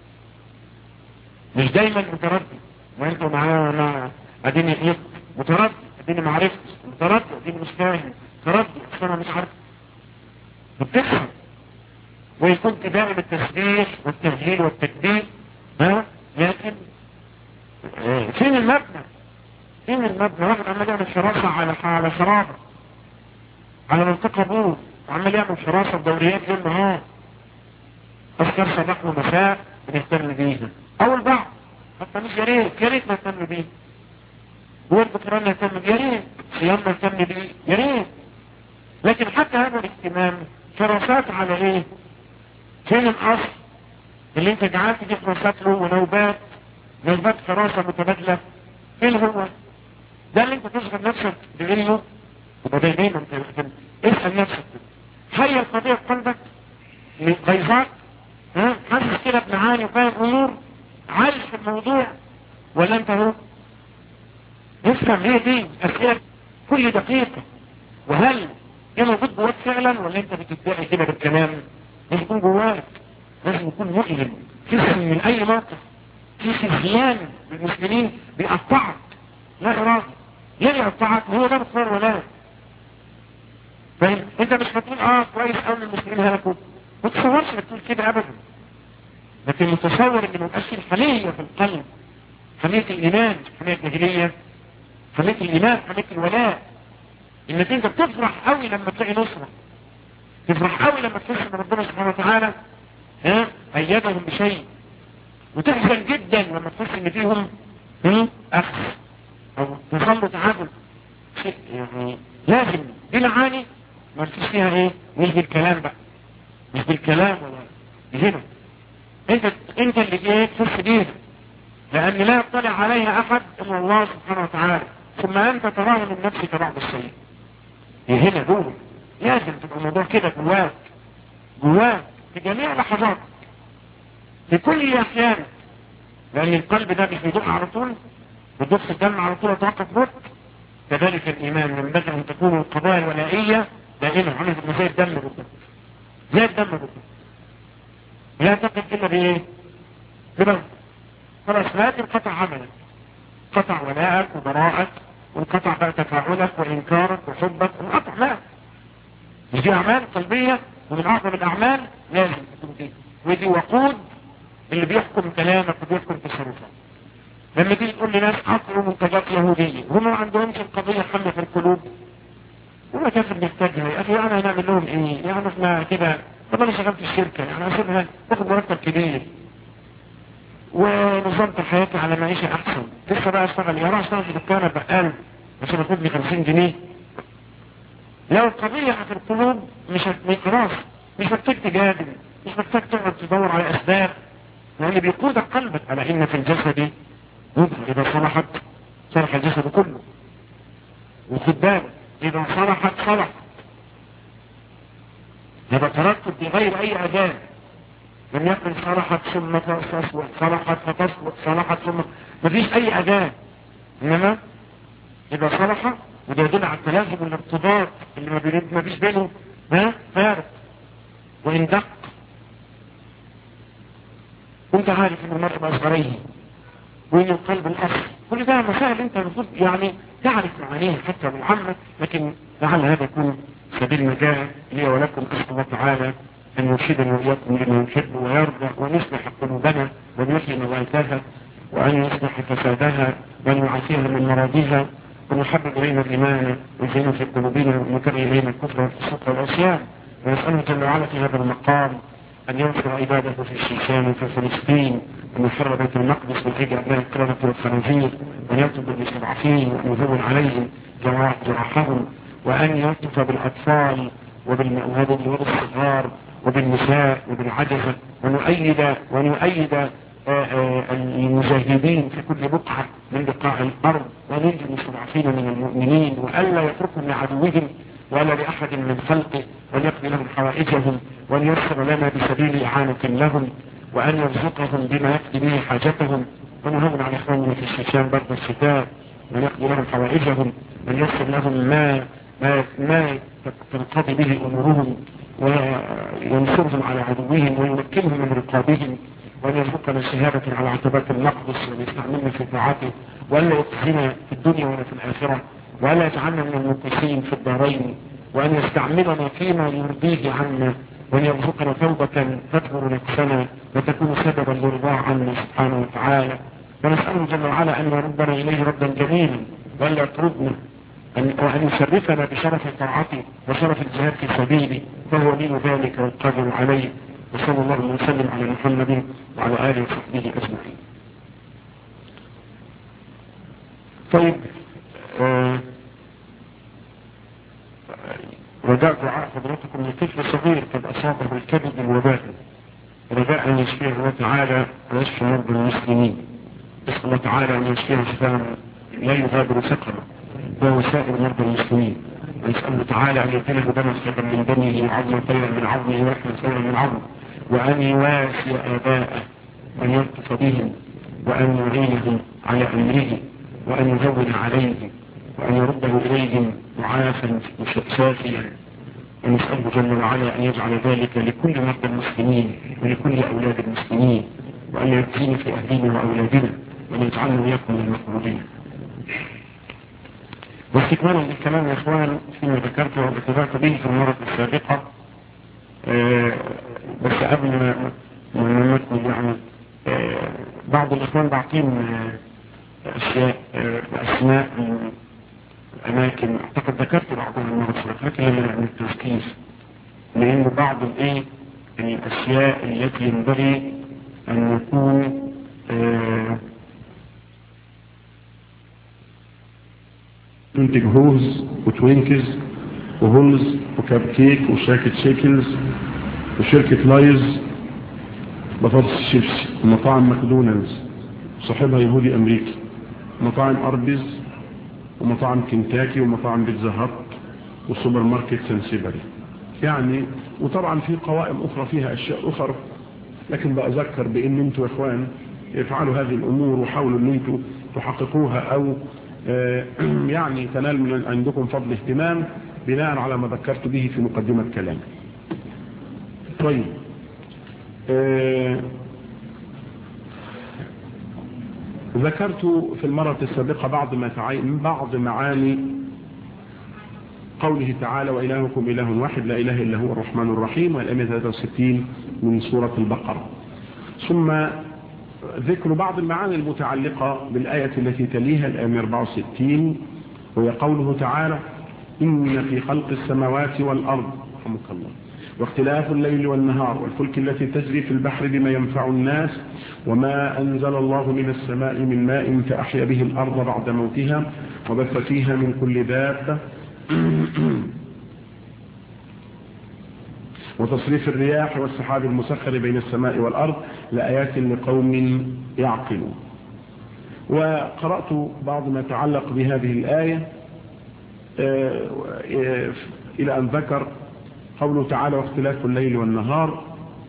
مش دايما متردد وانتوا معاه مع اديني حيط متردد اديني معرفتش متردد اديني مش فاهم تردد انا مش عارف بتفهم ويكون دائم التسبيح والتهليل والتكبير ها لكن اه فين المبنى فين المبنى واحد عمال يعمل شراسة على على شرابة على منطقة بوز وعمال يعمل شراسة بدوريات ليل نهار أذكر صباح ومساء بنهتم بيها أو البعض حتى مش يا ريت يا ريت نهتم بيه ورد قرآن نهتم بيه يا ريت صيام نهتم بيه يا ريت لكن حتى هذا الاهتمام فراسات على ايه فين الاصل اللي انت جعلت دي فراسات له ونوبات نوبات فراسة متبادلة فين هو ده اللي انت تشغل نفسك بانه وده دايما اسأل نفسك هي القضية في قلبك غيظات ها حاسس كده بمعاني وفاهم امور عايش في الموضوع ولا انت هو افهم هي دي اسئله كل دقيقه وهل ده موجود جواك فعلا ولا انت بتدعي كده بالكلام لازم يكون جواك لازم يكون مؤلم تسلم من اي موقف في خذلان المسلمين بيقطعك لا ارادي ليه يقطعك هو ده بخير ولا فاهم انت مش هتقول اه كويس قوي المسلمين هلكوا ما تصورش انك تقول كده ابدا لكن متصور ان ما يبقاش في حمية في القلب حمية الايمان حمية الجاهلية حمية الايمان حمية الولاء انك انت بتفرح قوي لما تلاقي نصرة تفرح قوي لما تحس ان ربنا سبحانه وتعالى ها ايدهم بشيء وتحزن جدا لما تحس ان فيهم اخذ او تسلط عدل شيء يعني لازم دي معاني ما فيش فيها ايه مش بالكلام بقى مش بالكلام ولا هنا انت انت اللي جاي تحس بيها لان لا يطلع عليها احد الا الله سبحانه وتعالى ثم انت تراها من نفسك بعض الشيء هي هنا جوه لازم تبقى الموضوع كده جواك جواك في جميع لحظاتك في كل احيانك لان القلب ده مش بيدق على طول بيدق الدم على طول يتوقف موت كذلك الايمان ينبغي ان تكون القضايا الولائيه دائما عامل زي الدم بالضبط زي الدم بالضبط لا تقف الا بايه بموت خلاص لازم قطع عملك قطع ولاءك وبراءك وانقطع بقى تفاعلك وانكارك وحبك وانقطع لا مش دي اعمال قلبيه ومن اعظم الاعمال لازم تكون دي ودي وقود اللي بيحكم كلامك وبيحكم تصرفك لما تيجي تقول لناس اصلوا منتجات يهوديه هم ما عندهمش القضيه حمله في القلوب وما كيف بنحتاجها يا اخي انا هنعمل لهم ايه يعني احنا كده طب انا شغال في الشركه يعني اسيبها باخد مرتب كبير ونظمت حياتي على معيشة احسن لسه بقى اشتغل يا راح اشتغل في دكانة بقال عشان اخد لي 50 جنيه لو القضية في القلوب مش هت... خلاص مش محتاج تجادل مش محتاج تقعد تدور على اسباب لان بيقودك قلبك على ان في الجسد مضغة اذا صلحت صلح الجسد كله وخد بالك اذا صلحت صلح يبقى ترتب بغير اي اذان لم يكن صلحت ثم تصلح صلحت فتصلح صلحت ثم مفيش اي اداة انما اذا صلح وده يدل على التلازم والارتباط اللي ما بين ما فيش بينه ها فارق وان دق وانت عارف ان المرء باصغريه وان القلب الاخ كل ده مسائل انت المفروض يعني تعرف معانيها حتى بالعامة لكن لعل هذا يكون سبيل نجاة لي ولكم اسال الله تعالى أن يرشدنا وإياكم لما يحب ويرضى وأن يصلح قلوبنا وأن يحيي مواتها وأن يصلح فسادها وأن يعافيها من مرضها وأن يحبب إلينا الإيمان ويزين في قلوبنا ويكره إلينا الكفر والفسوق والعصيان ونسأله جل وعلا في هذا المقام أن ينصر عباده في الشيشان وفي فلسطين وأن يحرر بيت المقدس من أجل أبناء القردة والخنازير وأن يلطف بالمستضعفين وأن يهون عليهم جراحهم وأن يلطف بالأطفال وبالمؤهد الصغار وبالنساء وبالعجزة ونؤيد ونؤيد المجاهدين في كل بقعة من بقاع الأرض وننجي المستضعفين من المؤمنين وألا يتركهم لعدوهم ولا لأحد من خلقه وأن يقضي لهم حوائجهم وأن يسر لنا بسبيل إعانة لهم وأن يرزقهم بما يقضي به حاجتهم ونهون على إخواننا في الشيشان برد الشتاء وأن يقضي لهم حوائجهم وأن يسر لهم ما ما, ما تنقضي به أمورهم وينصرهم على عدوهم ويمكنهم من رقابهم وأن يرزقنا شهادة على عتبات المقدس ويستعملنا في طاعته وألا يخزنا في الدنيا ولا في الآخرة وألا يجعلنا من المنتصرين في الدارين وأن يستعملنا فيما يرضيه عنا وأن يرزقنا توبة تكبر نفسنا وتكون سببا لرضاه عنا سبحانه وتعالى ونسأله جل وعلا أن يردنا إليه ردا جميلا وألا يطردنا وأن يشرفنا بشرف طاعته وشرف الجهاد في سبيله فهو ولي ذلك والقادر عليه وصلى الله وسلم على محمد وعلى آله وصحبه أجمعين طيب آه رجاء دعاء حضرتكم لطفل صغير قد أصابه الكبد الوبائي رجاء أن يشفيه الله تعالى ويشفي مرضى المسلمين نسأل الله تعالى أن يشفيه شفاء لا يغادر سقما وهو سائر مرضى المسلمين ونسأله تعالى أن يبتله دما خيرا من دمه وعظما خيرا من عظمه ولحما خيرا من عظمه وأن يواسي آباءه وأن يلطف بهم وأن يعينهم على أمره وأن يهون عليهم وأن يرده إليهم معافا شافيا ونسأله جل وعلا أن يجعل ذلك لكل مرضى المسلمين ولكل أولاد المسلمين وأن يبقينا في أهلنا وأولادنا وأن يجعلنا إياكم من المقبولين واستكمالا للكلام يا إخوان فيما ذكرته وذكرت به في المرة السابقة آه بس قبل ما نمتني يعني آه بعض الإخوان بعطين آه أشياء أسماء أماكن أعتقد ذكرت بعضها المرة السابقة لكن لما نعمل التركيز لأن بعض الإيه الأشياء التي ينبغي أن يكون تنتج هوز وتوينكز وهولز وكاب كيك وشاكت شيكلز وشركة لايز بطاطس الشيبسي ومطاعم ماكدونالدز صاحبها يهودي أمريكي مطاعم أربز ومطاعم كنتاكي ومطاعم بيتزا هات وسوبر ماركت سنسيبري يعني وطبعا في قوائم أخرى فيها أشياء أخرى لكن بأذكر بأن أنتوا يا إخوان افعلوا هذه الأمور وحاولوا أن أنتوا تحققوها أو يعني تنال من عندكم فضل اهتمام بناء على ما ذكرت به في مقدمة كلامي طيب ذكرت في المرة السابقة بعض ما تعين بعض معاني قوله تعالى وإلهكم إله واحد لا إله إلا هو الرحمن الرحيم والآية 63 من سورة البقرة ثم ذكر بعض المعاني المتعلقة بالآية التي تليها الآية 64 وهي قوله تعالى إن في خلق السماوات والأرض رحمك الله واختلاف الليل والنهار والفلك التي تجري في البحر بما ينفع الناس وما أنزل الله من السماء من ماء فأحيا به الأرض بعد موتها وبث فيها من كل دابة وتصريف الرياح والسحاب المسخر بين السماء والأرض لآيات لقوم يعقلون وقرأت بعض ما يتعلق بهذه الآية إلى أن ذكر قوله تعالى واختلاف الليل والنهار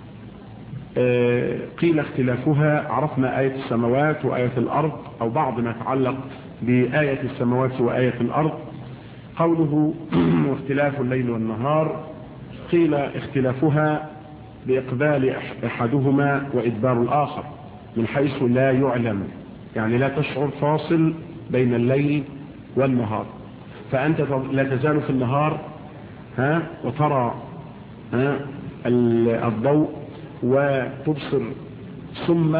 قيل اختلافها عرفنا آية السماوات وآية الأرض أو بعض ما يتعلق بآية السماوات وآية الأرض قوله واختلاف الليل والنهار قيل اختلافها بإقبال أحدهما وإدبار الآخر من حيث لا يعلم يعني لا تشعر فاصل بين الليل والنهار فأنت لا تزال في النهار ها وترى ها الضوء وتبصر ثم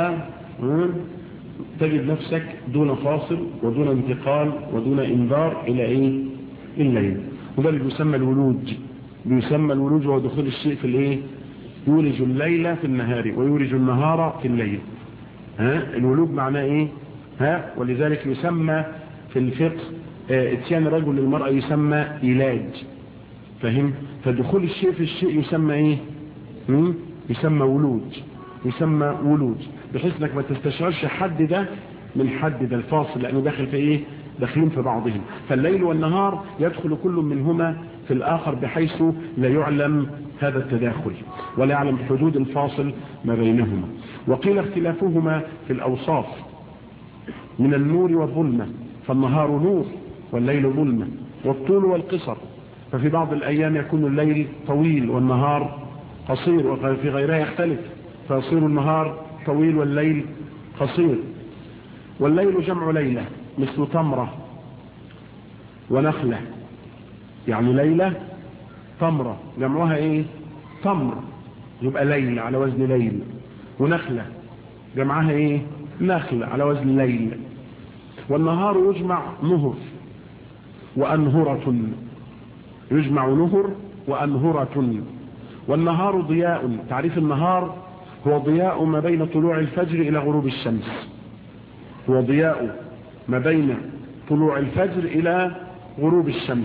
تجد نفسك دون فاصل ودون انتقال ودون انذار الى ايه الليل وده اللي بيسمى الولوج بيسمى الولوج وهو دخول الشيء في الايه يولج الليل في النهار ويولج النهار في الليل ها الولوج معناه ايه ها ولذلك يسمى في الفقه اتيان رجل للمرأة يسمى علاج فهم فدخول الشيء في الشيء يسمى ايه مم؟ يسمى ولوج يسمى ولوج بحيث انك ما تستشعرش حد ده من حد ده الفاصل لانه داخل في ايه داخلين في بعضهم فالليل والنهار يدخل كل منهما في الاخر بحيث لا يعلم هذا التداخل ولا يعلم حدود الفاصل ما بينهما وقيل اختلافهما في الاوصاف من النور والظلمة فالنهار نور والليل ظلمة والطول والقصر ففي بعض الأيام يكون الليل طويل والنهار قصير وفي غيرها يختلف فيصير النهار طويل والليل قصير والليل جمع ليلة مثل تمرة ونخلة يعني ليلة تمرة جمعها ايه تمر يبقى ليل على وزن ليل ونخلة جمعها ايه نخل على وزن ليل والنهار يجمع نهر وأنهرة يجمع نهر وأنهرة والنهار ضياء تعريف النهار هو ضياء ما بين طلوع الفجر إلى غروب الشمس هو ضياء ما بين طلوع الفجر إلى غروب الشمس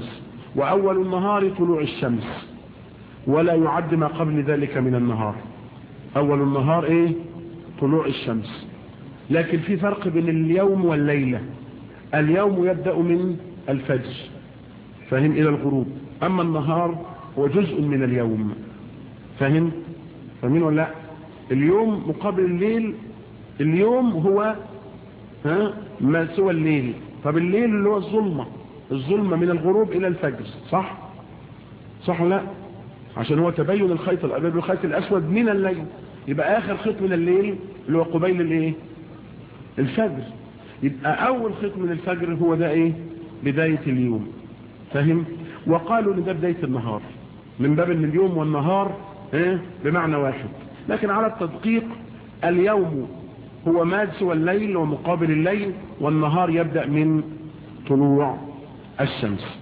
وأول النهار طلوع الشمس ولا يعد ما قبل ذلك من النهار أول النهار إيه طلوع الشمس لكن في فرق بين اليوم والليلة اليوم يبدأ من الفجر فهم إلى الغروب أما النهار هو جزء من اليوم فهم فاهمين ولا لا اليوم مقابل الليل اليوم هو ها ما سوى الليل طب الليل اللي هو الظلمة الظلمة من الغروب إلى الفجر صح صح ولا لا عشان هو تبين الخيط الأبيض والخيط الأسود من الليل يبقى آخر خيط من الليل اللي هو قبيل الايه الفجر يبقى أول خيط من الفجر هو ده إيه بداية اليوم فهم وقالوا ان ده بداية النهار من باب ان اليوم والنهار إيه بمعنى واحد لكن على التدقيق اليوم هو ما سوى الليل ومقابل الليل والنهار يبدأ من طلوع الشمس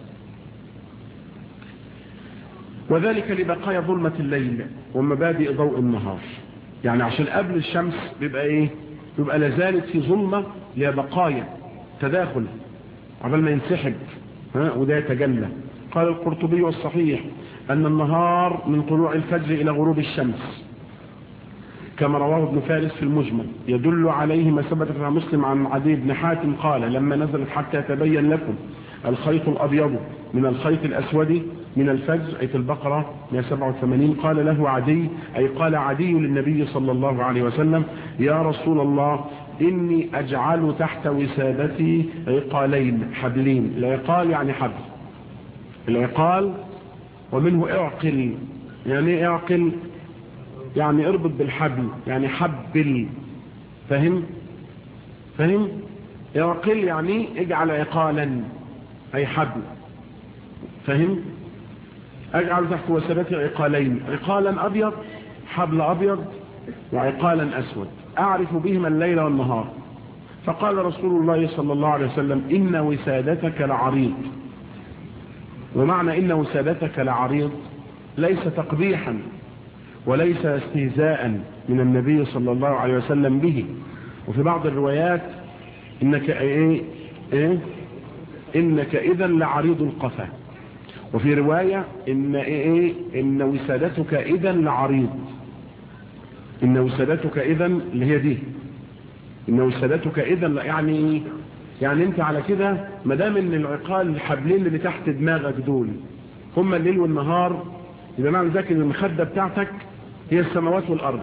وذلك لبقايا ظلمة الليل ومبادئ ضوء النهار يعني عشان قبل الشمس بيبقى ايه بيبقى لازالت في ظلمة لبقايا تداخل عبال ما ينسحب ها وده يتجلى قال القرطبي والصحيح أن النهار من طلوع الفجر إلى غروب الشمس كما رواه ابن فارس في المجمل يدل عليه ما ثبت في مسلم عن عدي بن حاتم قال لما نزلت حتى يتبين لكم الخيط الأبيض من الخيط الأسود من الفجر أي في البقرة 187 قال له عدي أي قال عدي للنبي صلى الله عليه وسلم يا رسول الله إني أجعل تحت وسادتي عقالين حبلين العقال يعني حبل العقال ومنه اعقل يعني ايه اعقل يعني اربط بالحبل يعني حبل فهم فهم اعقل يعني اجعل عقالا اي حبل فهم اجعل تحت وسادتي عقالين عقالا ابيض حبل ابيض وعقالا اسود اعرف بهما الليل والنهار فقال رسول الله صلى الله عليه وسلم ان وسادتك لعريض ومعنى ان وسادتك لعريض ليس تقبيحا وليس استهزاء من النبي صلى الله عليه وسلم به وفي بعض الروايات انك ايه ايه انك اذا لعريض القفا وفي رواية ان ايه ان وسادتك اذا لعريض ان وسادتك اذا اللي هي دي ان وسادتك اذا يعني ايه يعني انت على كده ما دام ان العقال الحبلين اللي تحت دماغك دول هما الليل والنهار يبقى معنى ذلك ان المخده بتاعتك هي السماوات والارض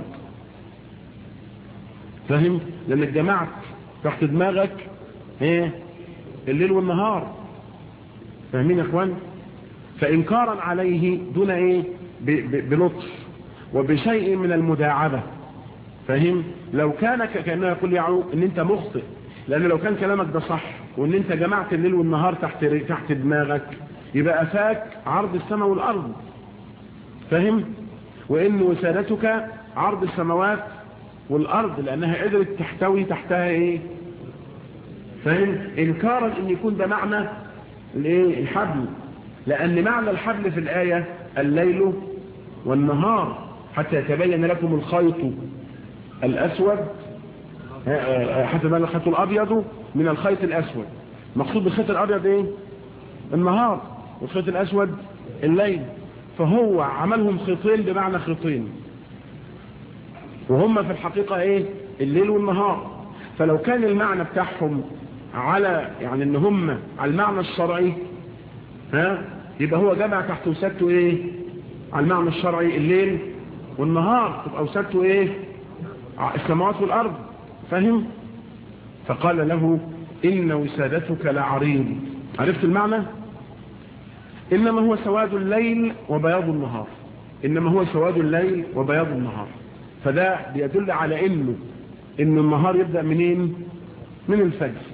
فاهم لانك جمعت تحت دماغك ايه الليل والنهار فاهمين يا اخوان فانكارا عليه دون ايه بلطف وبشيء من المداعبه فاهم لو كان كانه يقول يعني ان انت مخطئ لان لو كان كلامك ده صح وان انت جمعت الليل والنهار تحت تحت دماغك يبقى افاك عرض السماء والارض فاهم وان وسادتك عرض السماوات والارض لانها قدرت تحتوي تحتها ايه فاهم انكارا ان يكون ده معنى الايه الحبل لان معنى الحبل في الايه الليل والنهار حتى يتبين لكم الخيط الاسود حتى يتبين الخيط الابيض من الخيط الاسود مقصود بالخيط الابيض ايه النهار والخيط الاسود الليل فهو عملهم خيطين بمعنى خيطين وهم في الحقيقة ايه الليل والنهار فلو كان المعنى بتاعهم على يعني ان هم على المعنى الشرعي ها يبقى هو جمع تحت وسادته ايه على المعنى الشرعي الليل والنهار تبقى وسادته ايه السماوات والارض فاهم فقال له ان وسادتك لعريض عرفت المعنى إنما هو سواد الليل وبياض النهار إنما هو سواد الليل وبياض النهار فده بيدل على إنه إن النهار يبدأ منين من الفجر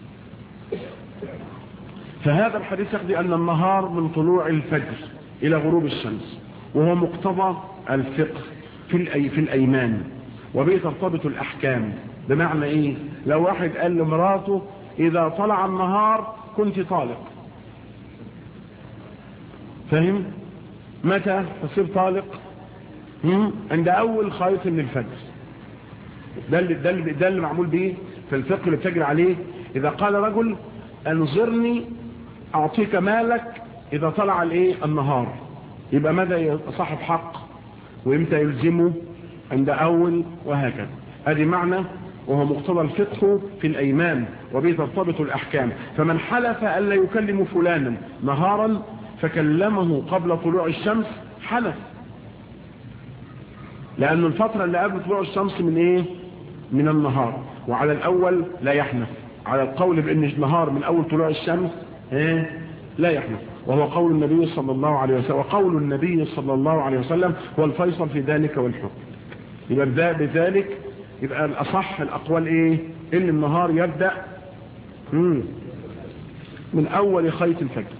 فهذا الحديث يقضي أن النهار من طلوع الفجر إلى غروب الشمس وهو مقتضى الفقه في, الأي في الأيمان وبه ترتبط الأحكام بمعنى إيه لو واحد قال لمراته إذا طلع النهار كنت طالق فاهم متى تصير طالق عند اول خيط من الفجر ده اللي, ده اللي, ده اللي معمول به في الفقه اللي بتجري عليه اذا قال رجل انظرني اعطيك مالك إذا طلع الايه النهار يبقى ماذا صاحب حق وإمتى يلزمه عند أول وهكذا هذه معنى وهو مقتضى الفقه في الأيمان وبه ترتبط الأحكام فمن حلف ألا يكلم فلانا نهارا فكلمه قبل طلوع الشمس حلف لأن الفترة اللي قبل طلوع الشمس من إيه من النهار وعلى الأول لا يحنف على القول بأن النهار من أول طلوع الشمس إيه لا يحنف وهو قول النبي صلى الله عليه وسلم وقول النبي صلى الله عليه وسلم هو الفيصل في ذلك والحكم يبقى بذلك يبقى الأصح الأقوال إيه إن النهار يبدأ من أول خيط الفجر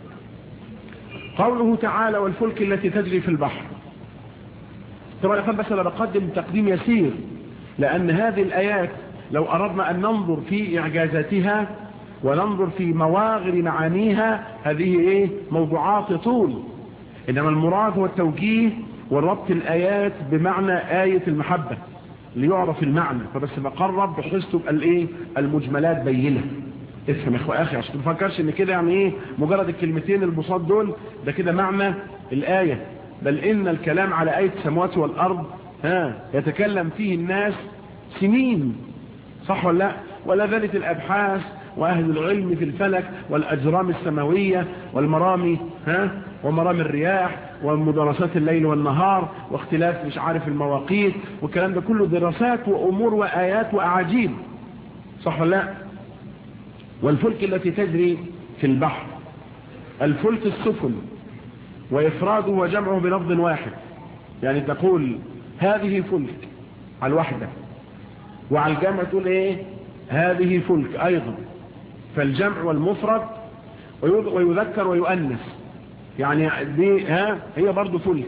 قوله تعالى والفلك التي تجري في البحر طبعا يا بس أنا بقدم تقديم يسير لأن هذه الآيات لو أردنا أن ننظر في إعجازاتها وننظر في مواغر معانيها هذه إيه موضوعات طول إنما المراد هو التوجيه وربط الآيات بمعنى آية المحبة ليعرف المعنى فبس بقرب بحيث تبقى الايه المجملات بينه افهم يا اخوة اخي عشان تفكرش ان كده يعني ايه مجرد الكلمتين البساط دول ده كده معنى الآية بل ان الكلام على آية السماوات والارض ها يتكلم فيه الناس سنين صح ولا لا ولا ذلك الابحاث واهل العلم في الفلك والاجرام السماوية والمرامي ها ومرام الرياح ومدرسات الليل والنهار واختلاف مش عارف المواقيت والكلام ده كله دراسات وامور وايات واعاجيب صح ولا لا والفلك التي تجري في البحر الفلك السفن وافراده وجمعه بلفظ واحد يعني تقول هذه فلك على الوحدة وعلى الجمع تقول ايه هذه فلك ايضا فالجمع والمفرد ويذكر ويؤنث يعني دي ها هي برضو فلك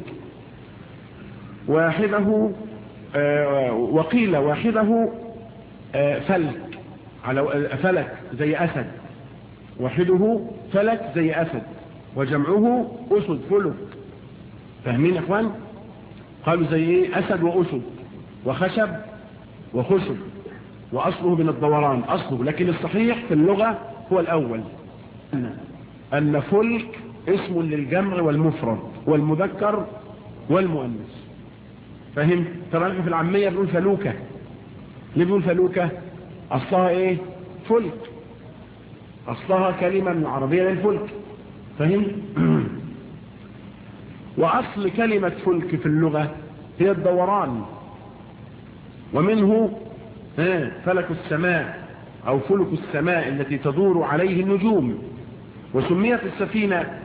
واحده آه وقيل واحده آه فلك على فلك زي أسد واحده فلك زي أسد وجمعه أسد فلك فاهمين يا اخوان قالوا زي ايه أسد وأسد وخشب وخشب وأصله من الدوران أصله لكن الصحيح في اللغة هو الأول أن فلك اسم للجمع والمفرد والمذكر والمؤنث فاهم ترى في العامية بنقول فلوكة ليه بنقول فلوكة أصلها إيه فلك أصلها كلمة من العربية للفلك فاهم وأصل كلمة فلك في اللغة هي الدوران ومنه فلك السماء أو فلك السماء التي تدور عليه النجوم وسميت السفينة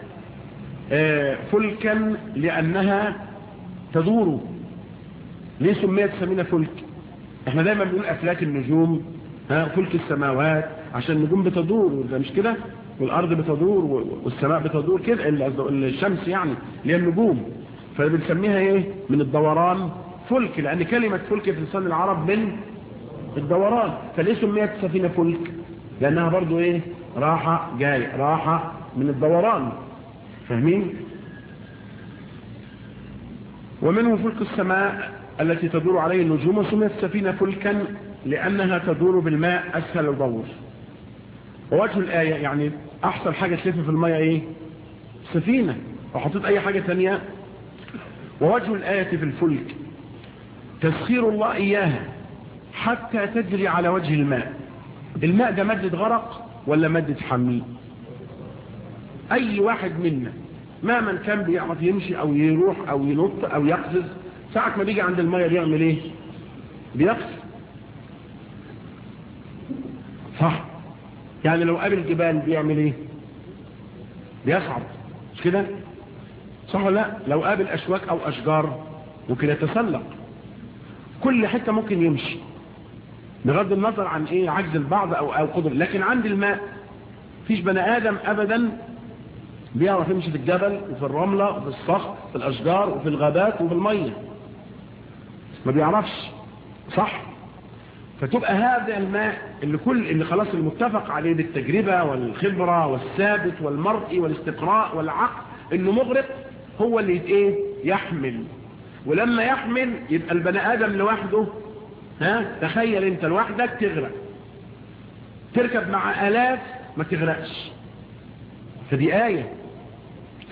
فلكا لأنها تدور ليه سميت السفينة فلك احنا دايما بنقول أفلاك النجوم ها فلك السماوات عشان النجوم بتدور ده مش كده والأرض بتدور والسماء بتدور كده الشمس يعني اللي هي النجوم فبنسميها ايه من الدوران فلك لأن كلمة فلك في لسان العرب من الدوران فليه سميت السفينة فلك لأنها برضو ايه راحة جاي راحة من الدوران فاهمين ومنه فلك السماء التي تدور عليه النجوم وسميت السفينة فلكا لأنها تدور بالماء أسهل الدور ووجه الآية يعني أحسن حاجة تلف في المية إيه سفينة وحطيت أي حاجة ثانية ووجه الآية في الفلك تسخير الله إياها حتى تجري على وجه الماء الماء ده مادة غرق ولا مادة حمل أي واحد منا ما من كان بيعرف يمشي أو يروح أو ينط أو يقفز ساعة ما بيجي عند المية بيعمل إيه بيقفز صح يعني لو قابل جبال بيعمل ايه بيصعد مش كده صح ولا لا لو قابل اشواك او اشجار ممكن يتسلق كل حتة ممكن يمشي بغض النظر عن ايه عجز البعض او او قدر لكن عند الماء فيش بني ادم ابدا بيعرف يمشي في الجبل وفي الرملة وفي الصخر في الاشجار وفي الغابات وفي المية ما بيعرفش صح فتبقى هذا الماء اللي كل اللي خلاص المتفق عليه بالتجربة والخبرة والثابت والمرئي والاستقراء والعقل انه مغرق هو اللي ايه يحمل ولما يحمل يبقى البني ادم لوحده ها تخيل انت لوحدك تغرق تركب مع الاف ما تغرقش فدي آية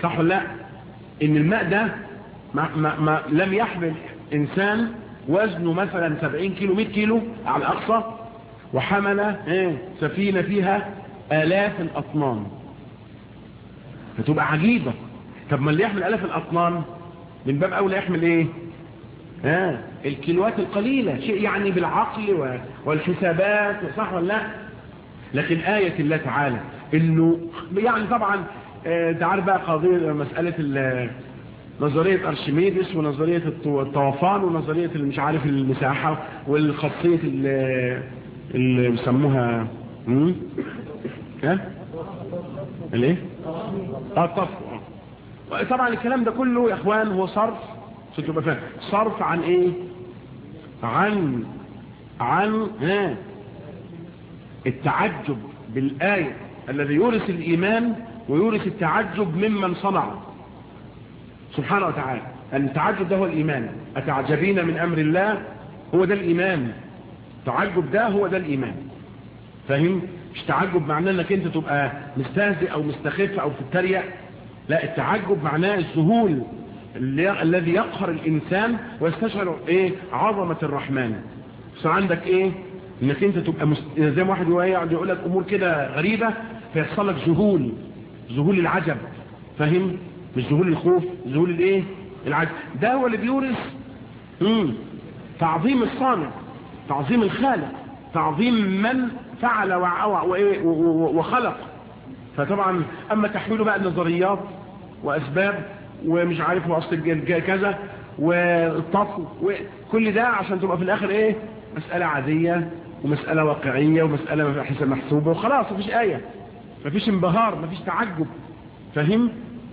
صح ولا لا ان الماء ده ما ما ما لم يحمل انسان وزنه مثلا 70 كيلو 100 كيلو على الاقصى وحمل ايه سفينة فيها الاف الاطنان فتبقى عجيبة طب ما اللي يحمل الاف الاطنان من باب اولى يحمل ايه ها آه الكيلوات القليلة شيء يعني بالعقل والحسابات صح ولا لا لكن آية الله تعالى انه يعني طبعا آه تعرف بقى قضية مسألة نظرية أرشميدس ونظرية الطوفان ونظرية مش عارف المساحة والخاصية اللي بيسموها ها الايه اه الطف طبعا الكلام ده كله يا اخوان هو صرف عشان تبقى فاهم صرف عن ايه عن عن ها التعجب بالآية الذي يورث الإيمان ويورث التعجب ممن صنع سبحانه وتعالى أن التعجب ده هو الإيمان أتعجبين من أمر الله هو ده الإيمان التعجب ده هو ده الإيمان فاهم مش تعجب معناه انك انت تبقى مستهزئ او مستخف او تتريق لا التعجب معناه الذهول الذي يقهر الانسان ويستشعر ايه عظمة الرحمن بس عندك ايه انك انت تبقى مست... زي ما واحد يقعد يقول لك امور كده غريبة فيحصل لك ذهول ذهول العجب فاهم مش ذهول الخوف ذهول الايه العجب ده هو اللي بيورث امم تعظيم الصانع تعظيم الخالق تعظيم من فعل وخلق فطبعا اما تحويله بقى النظريات واسباب ومش عارف واصل كذا والطفو وكل ده عشان تبقى في الاخر ايه مسألة عادية ومسألة واقعية ومسألة حساب محسوبة وخلاص مفيش آية مفيش انبهار مفيش تعجب فهم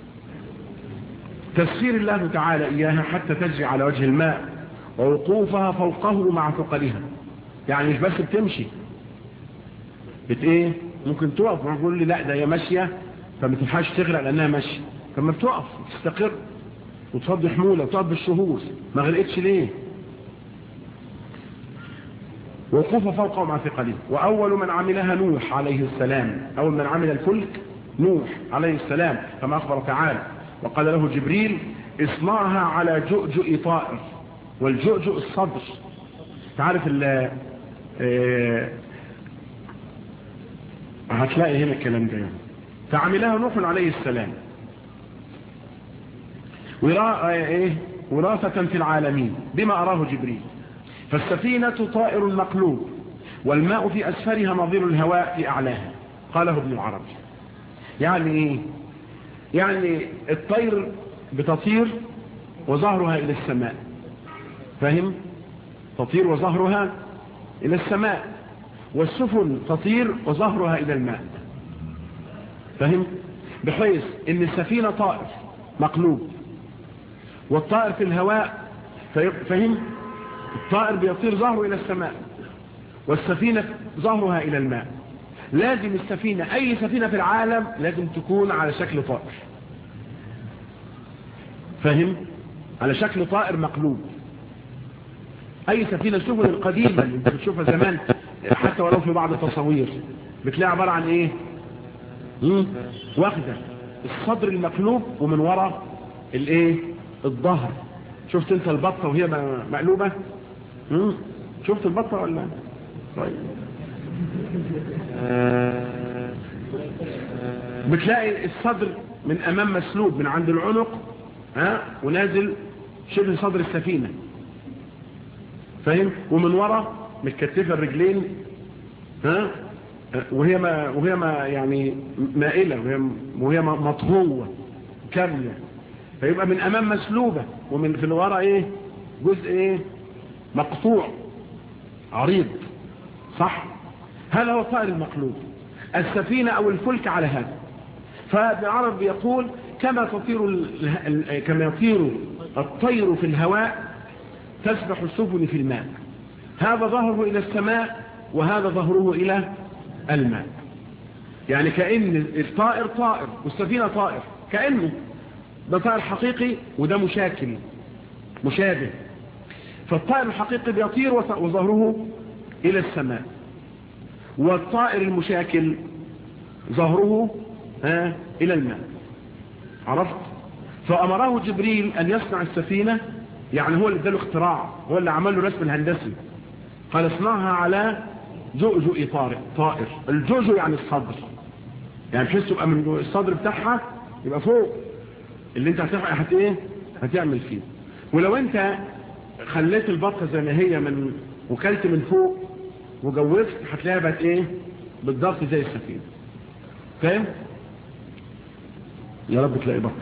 تسخير الله تعالى إياها حتى تجري على وجه الماء ووقوفها فوقه مع ثقلها يعني مش بس بتمشي بت ايه ممكن تقف ونقول لي لا ده هي ماشيه فما تلحقش تغرق لانها ماشيه فما بتقف تستقر وتفضي حموله وتقف بالشهور ما غرقتش ليه وقوف فوقه مع ثقله واول من عملها نوح عليه السلام اول من عمل الفلك نوح عليه السلام كما اخبر تعالى وقال له جبريل اصنعها على جؤجؤ طائر والجؤجؤ الصدر تعرف ال هتلاقي هنا الكلام ده يعني. فعملها نوح عليه السلام ايه وراثة في العالمين بما أراه جبريل فالسفينة طائر مقلوب والماء في أسفلها نظير الهواء في أعلاها قاله ابن العربي يعني ايه يعني الطير بتطير وظهرها إلى السماء فهم تطير وظهرها إلى السماء والسفن تطير وظهرها إلى الماء فهم بحيث ان السفينة طائر مقلوب والطائر في الهواء فهم الطائر بيطير ظهره إلى السماء والسفينة ظهرها إلى الماء لازم السفينة أي سفينة في العالم لازم تكون على شكل طائر فهم على شكل طائر مقلوب أي سفينة السفن القديمة اللي انت بتشوفها زمان حتى ولو في بعض التصاوير بتلاقي عبارة عن ايه مم؟ واخدة الصدر المقلوب ومن وراء الايه الظهر شفت انت البطة وهي مقلوبة مم؟ شفت البطة ولا طيب بتلاقي الصدر من امام مسلوب من عند العنق ها ونازل شبه صدر السفينة فاهم ومن ورا متكتفه الرجلين ها وهي ما وهي ما يعني مائله وهي وهي مطهوه كامله فيبقى من امام مسلوبه ومن في الورا ايه جزء ايه مقطوع عريض صح هذا هو الطائر المقلوب السفينه او الفلك على هذا فابن عرب يقول كما تطير كما يطير الطير في الهواء تسبح السفن في الماء هذا ظهره إلى السماء وهذا ظهره إلى الماء يعني كأن الطائر طائر والسفينة طائر كأنه ده طائر حقيقي وده مشاكل مشابه فالطائر الحقيقي بيطير وظهره إلى السماء والطائر المشاكل ظهره ها إلى الماء عرفت فأمره جبريل أن يصنع السفينة يعني هو اللي اداله اختراع هو اللي عمل له رسم الهندسي قال اصنعها على جؤجؤ طارق طائر الجؤجؤ يعني الصدر يعني بحيث تبقى من الصدر بتاعها يبقى فوق اللي انت هتعمل هت ايه هتعمل فيه ولو انت خليت البطه زي ما هي من وكلت من فوق وجوزت هتلاقيها بقت ايه بالضبط زي السفينه فاهم يا رب تلاقي بطه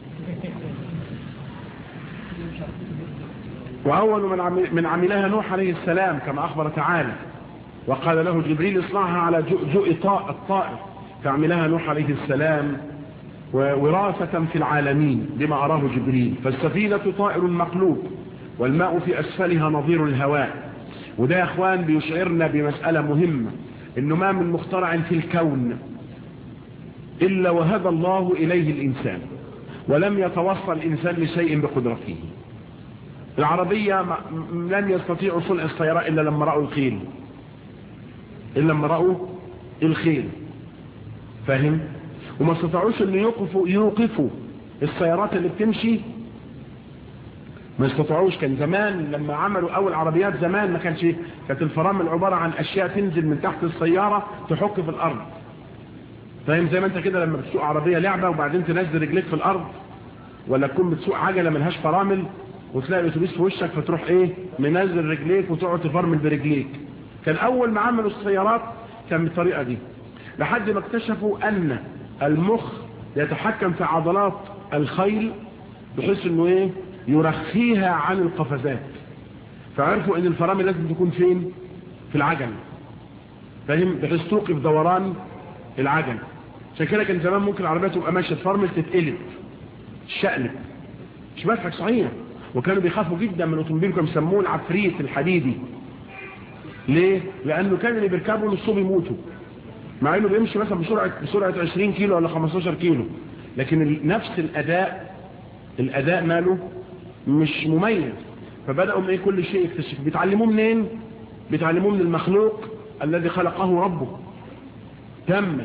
وأول من عمل من عملها نوح عليه السلام كما أخبر تعالى وقال له جبريل اصنعها على جؤ طاء الطائر فعملها نوح عليه السلام ووراثة في العالمين بما أراه جبريل فالسفينة طائر مقلوب والماء في أسفلها نظير الهواء وده يا أخوان بيشعرنا بمسألة مهمة إنه ما من مخترع في الكون إلا وهدى الله إليه الإنسان ولم يتوصل الإنسان لشيء بقدرته العربية لن يستطيعوا صنع السيارة إلا لما رأوا الخيل إلا لما رأوا الخيل فاهم وما استطاعوش ان يوقفوا يوقفوا السيارات اللي بتمشي ما استطاعوش كان زمان لما عملوا اول عربيات زمان ما كانش كانت الفرامل عبارة عن اشياء تنزل من تحت السيارة تحك في الارض فاهم زي ما انت كده لما بتسوق عربية لعبة وبعدين تنزل رجليك في الارض ولا تكون بتسوق عجلة ملهاش فرامل وتلاقي الاتوبيس في وشك فتروح ايه منزل رجليك وتقعد تفرمل برجليك كان اول ما عملوا السيارات كان بالطريقة دي لحد ما اكتشفوا ان المخ يتحكم في عضلات الخيل بحيث انه ايه يرخيها عن القفزات فعرفوا ان الفرامل لازم تكون فين في العجل فاهم بحيث توقف دوران العجل عشان كده كان زمان ممكن العربيه تبقى ماشيه فرمل تتقلب تشقلب مش بضحك صحيح وكانوا بيخافوا جدا من الاوتوموبيل كانوا بيسموه العفريت الحديدي ليه لانه كان اللي بيركبوا نصهم يموتوا مع انه بيمشي مثلا بسرعه بسرعه 20 كيلو ولا 15 كيلو لكن نفس الاداء الاداء ماله مش مميز فبداوا من ايه كل شيء يكتشف بيتعلموه منين بيتعلموه من المخلوق الذي خلقه ربه تم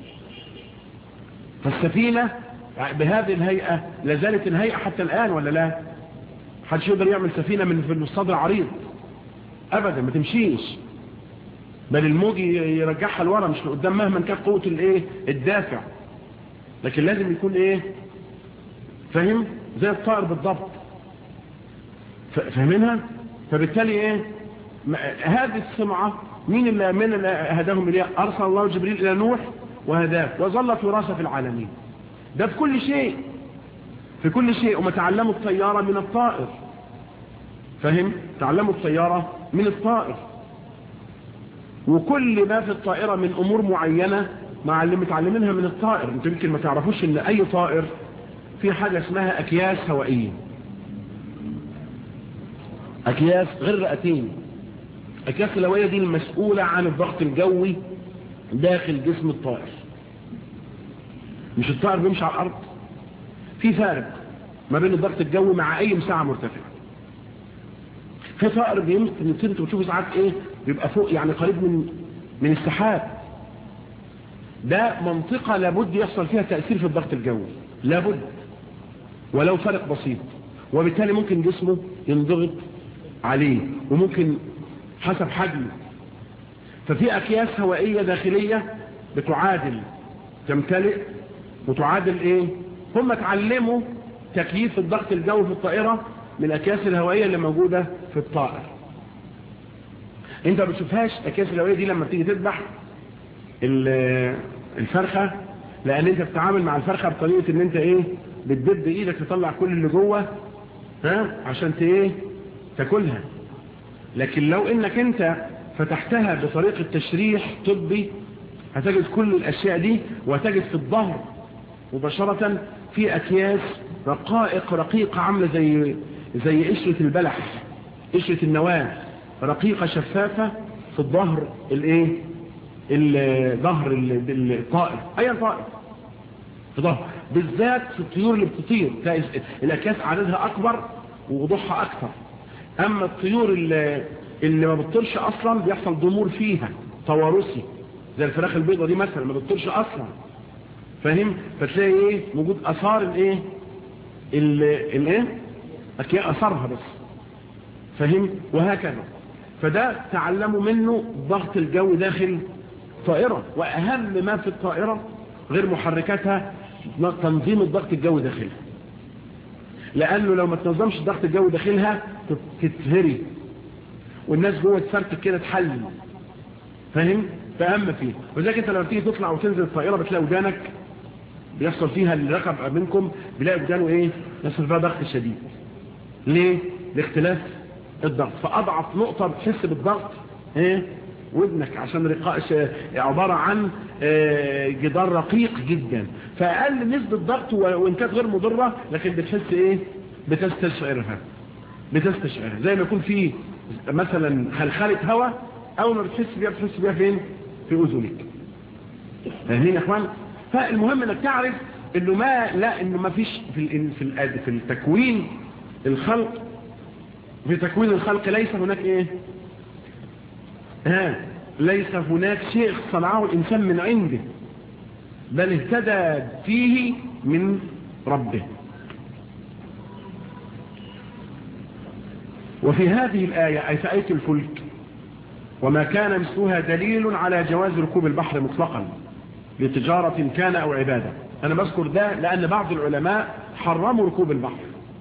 فالسفينه بهذه الهيئه لازالت الهيئه حتى الان ولا لا محدش يقدر يعمل سفينه من في الصدر عريض ابدا ما تمشيش بل الموج يرجعها لورا مش لقدام مهما كانت قوه الايه الدافع لكن لازم يكون ايه فاهم زي الطائر بالضبط فاهمينها فبالتالي ايه هذه السمعه مين اللي من اللي هداهم اليها ارسل الله جبريل الى نوح وهداه وظلت وراثه في العالمين ده في كل شيء في كل شيء وما تعلموا الطياره من الطائر فاهم تعلموا الطياره من الطائر وكل ما في الطائرة من أمور معينة مع اللي متعلمينها من الطائر انتوا يمكن ما تعرفوش ان اي طائر في حاجة اسمها اكياس هوائية اكياس غير رئتين اكياس الهوائية دي المسؤولة عن الضغط الجوي داخل جسم الطائر مش الطائر بيمشي على الارض في فارق ما بين الضغط الجوي مع اي مساحة مرتفعة في طائر بيمكن انتوا بتشوفوا ساعات ايه بيبقى فوق يعني قريب من من السحاب ده منطقة لابد يحصل فيها تأثير في الضغط الجوي لابد ولو فرق بسيط وبالتالي ممكن جسمه ينضغط عليه وممكن حسب حجمه ففي أكياس هوائية داخلية بتعادل تمتلئ وتعادل ايه هم اتعلموا تكييف الضغط الجوي في الطائرة من الأكياس الهوائية اللي موجودة في الطائر انت ما بتشوفهاش الاكياس الهوائيه دي لما بتيجي تذبح الفرخه لان انت بتتعامل مع الفرخه بطريقه ان انت ايه بتدب ايدك تطلع كل اللي جوه ها عشان ت ايه تاكلها لكن لو انك انت فتحتها بطريقه تشريح طبي هتجد كل الاشياء دي وهتجد في الظهر مباشره في اكياس رقائق رقيقه عامله زي زي قشره البلح قشره النواه رقيقة شفافة في الظهر الايه الظهر الطائر اي طائر في ظهر بالذات في الطيور اللي بتطير الاكياس عددها اكبر ووضوحها اكثر اما الطيور اللي, اللي ما بتطيرش اصلا بيحصل ضمور فيها توارثي زي الفراخ البيضة دي مثلا ما بتطيرش اصلا فاهم فتلاقي ايه موجود اثار الايه الايه اثارها بس فاهم وهكذا فده تعلموا منه ضغط الجو داخل طائرة واهم ما في الطائرة غير محركاتها تنظيم الضغط الجوي داخلها لانه لو ما تنظمش ضغط الجوي داخلها تتهري والناس جوه تفرتك كده تحلل فاهم فاهم فيه وذلك انت لما تيجي تطلع وتنزل الطائره بتلاقي ودانك بيحصل فيها اللي ركب منكم بيلاقي ودانه ايه يحصل فيها ضغط شديد ليه لاختلاف الضغط فاضعف نقطه بتحس بالضغط ايه ودنك عشان رقاء عبارة عن جدار رقيق جدا فأقل نسبة ضغط وإن كانت غير مضرة لكن بتحس إيه بتستشعرها بتستشعرها زي ما يكون في مثلا خلخلة هواء أول ما بتحس بيها بتحس بيها فين في أذنك فاهمين يا أخوان فالمهم أنك تعرف أنه ما لا أنه ما فيش في في في التكوين الخلق في تكوين الخلق ليس هناك إيه ها ليس هناك شيء صنعه الإنسان من عنده بل اهتدى فيه من ربه وفي هذه الآية أي في آية الفلك وما كان مثلها دليل على جواز ركوب البحر مطلقا لتجارة كان أو عبادة أنا بذكر ده لأن بعض العلماء حرموا ركوب البحر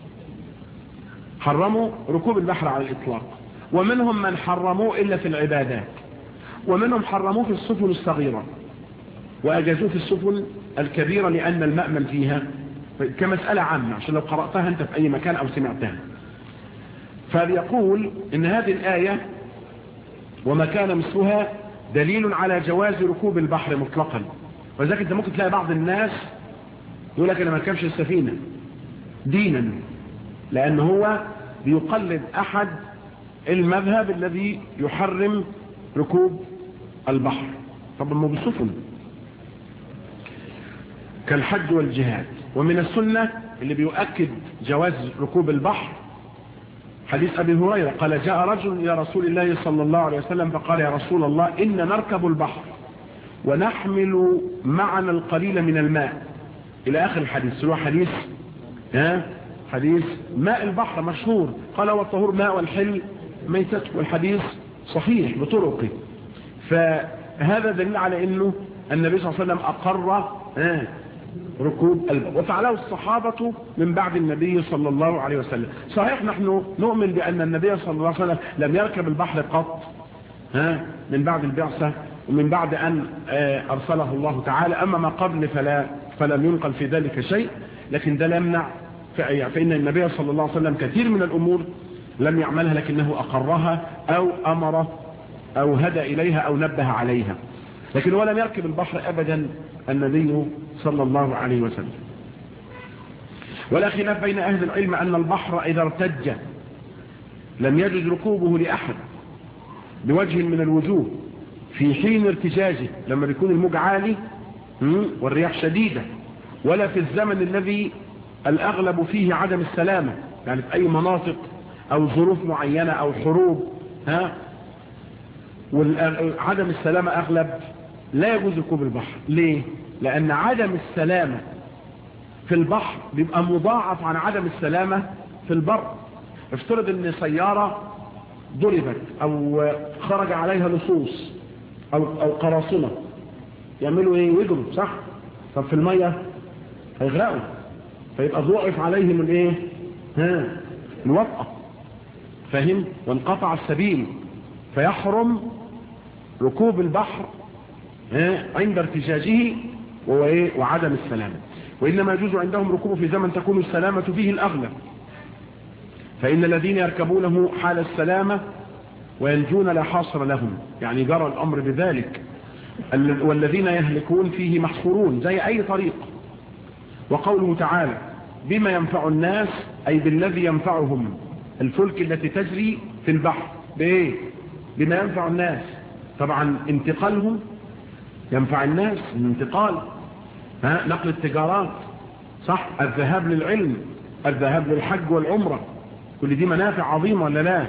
حرموا ركوب البحر على الإطلاق ومنهم من حرموه إلا في العبادات ومنهم حرموه في السفن الصغيرة وأجازوه في السفن الكبيرة لأن المأمن فيها كمسألة عامة عشان لو قرأتها أنت في أي مكان أو سمعتها فليقول إن هذه الآية وما كان مثلها دليل على جواز ركوب البحر مطلقا وذلك أنت ممكن تلاقي بعض الناس يقول لك أنا ما ركبش السفينة دينا لأن هو بيقلد أحد المذهب الذي يحرم ركوب البحر طب ما بالسفن كالحج والجهاد ومن السنة اللي بيؤكد جواز ركوب البحر حديث أبي هريرة قال جاء رجل إلى رسول الله صلى الله عليه وسلم فقال يا رسول الله إن نركب البحر ونحمل معنا القليل من الماء إلى آخر الحديث هو حديث ها حديث ماء البحر مشهور قال والطهور ماء والحل ميتته والحديث صحيح بطرقه فهذا دليل على انه النبي صلى الله عليه وسلم اقر ركوب البحر وفعله الصحابة من بعد النبي صلى الله عليه وسلم صحيح نحن نؤمن بأن النبي صلى الله عليه وسلم لم يركب البحر قط ها من بعد البعثة ومن بعد أن أرسله الله تعالى أما ما قبل فلا فلم ينقل في ذلك شيء لكن ده لا يمنع فإن النبي صلى الله عليه وسلم كثير من الأمور لم يعملها لكنه أقرها أو أمر أو هدى إليها أو نبه عليها لكن هو لم يركب البحر أبدا النبي صلى الله عليه وسلم ولا خلاف بين أهل العلم أن البحر إذا ارتج لم يجد ركوبه لأحد بوجه من الوجوه في حين ارتجاجه لما بيكون الموج عالي والرياح شديدة ولا في الزمن الذي الأغلب فيه عدم السلامة يعني في أي مناطق أو ظروف معينة أو حروب ها وعدم السلامة أغلب لا يجوز ركوب البحر ليه؟ لأن عدم السلامة في البحر بيبقى مضاعف عن عدم السلامة في البر افترض ان سيارة ضربت او خرج عليها لصوص او, أو قراصنة يعملوا ايه يجروا صح طب في المية هيغرقوا فيبقى ضعف عليهم الايه ها الوطأة فهم وانقطع السبيل فيحرم ركوب البحر عند ارتجاجه وعدم السلامة وإنما يجوز عندهم ركوبه في زمن تكون السلامة فيه الأغلب فإن الذين يركبونه حال السلامة وينجون لا حاصر لهم يعني جرى الأمر بذلك والذين يهلكون فيه محصورون زي أي طريق وقوله تعالى بما ينفع الناس أي بالذي ينفعهم الفلك التي تجري في البحر بإيه بما ينفع الناس طبعا انتقالهم ينفع الناس الانتقال ها نقل التجارات صح الذهاب للعلم الذهاب للحج والعمرة كل دي منافع عظيمة ولا لا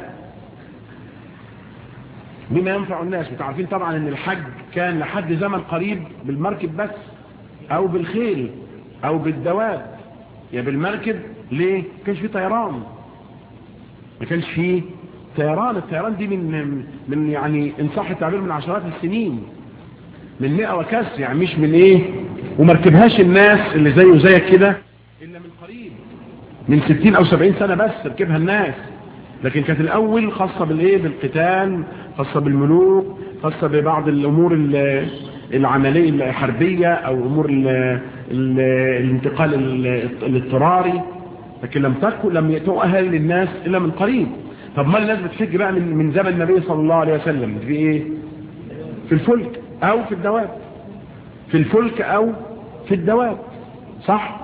بما ينفع الناس وتعرفين طبعا ان الحج كان لحد زمن قريب بالمركب بس او بالخيل او بالدواب يا بالمركب ليه كانش في طيران ما كانش في طيران الطيران دي من من يعني ان صح التعبير من عشرات السنين من مئة وكسر يعني مش من ايه ومركبهاش الناس اللي زي وزيك كده الا من قريب من ستين او سبعين سنة بس ركبها الناس لكن كانت الاول خاصة بالايه بالقتال خاصة بالملوك خاصة ببعض الامور العملية الحربية او امور ال ال الانتقال الاضطراري لكن لم تكن لم تؤهل للناس الا من قريب طب ما الناس بتحج بقى من من زمن النبي صلى الله عليه وسلم في ايه في الفلك او في الدواب في الفلك او في الدواب صح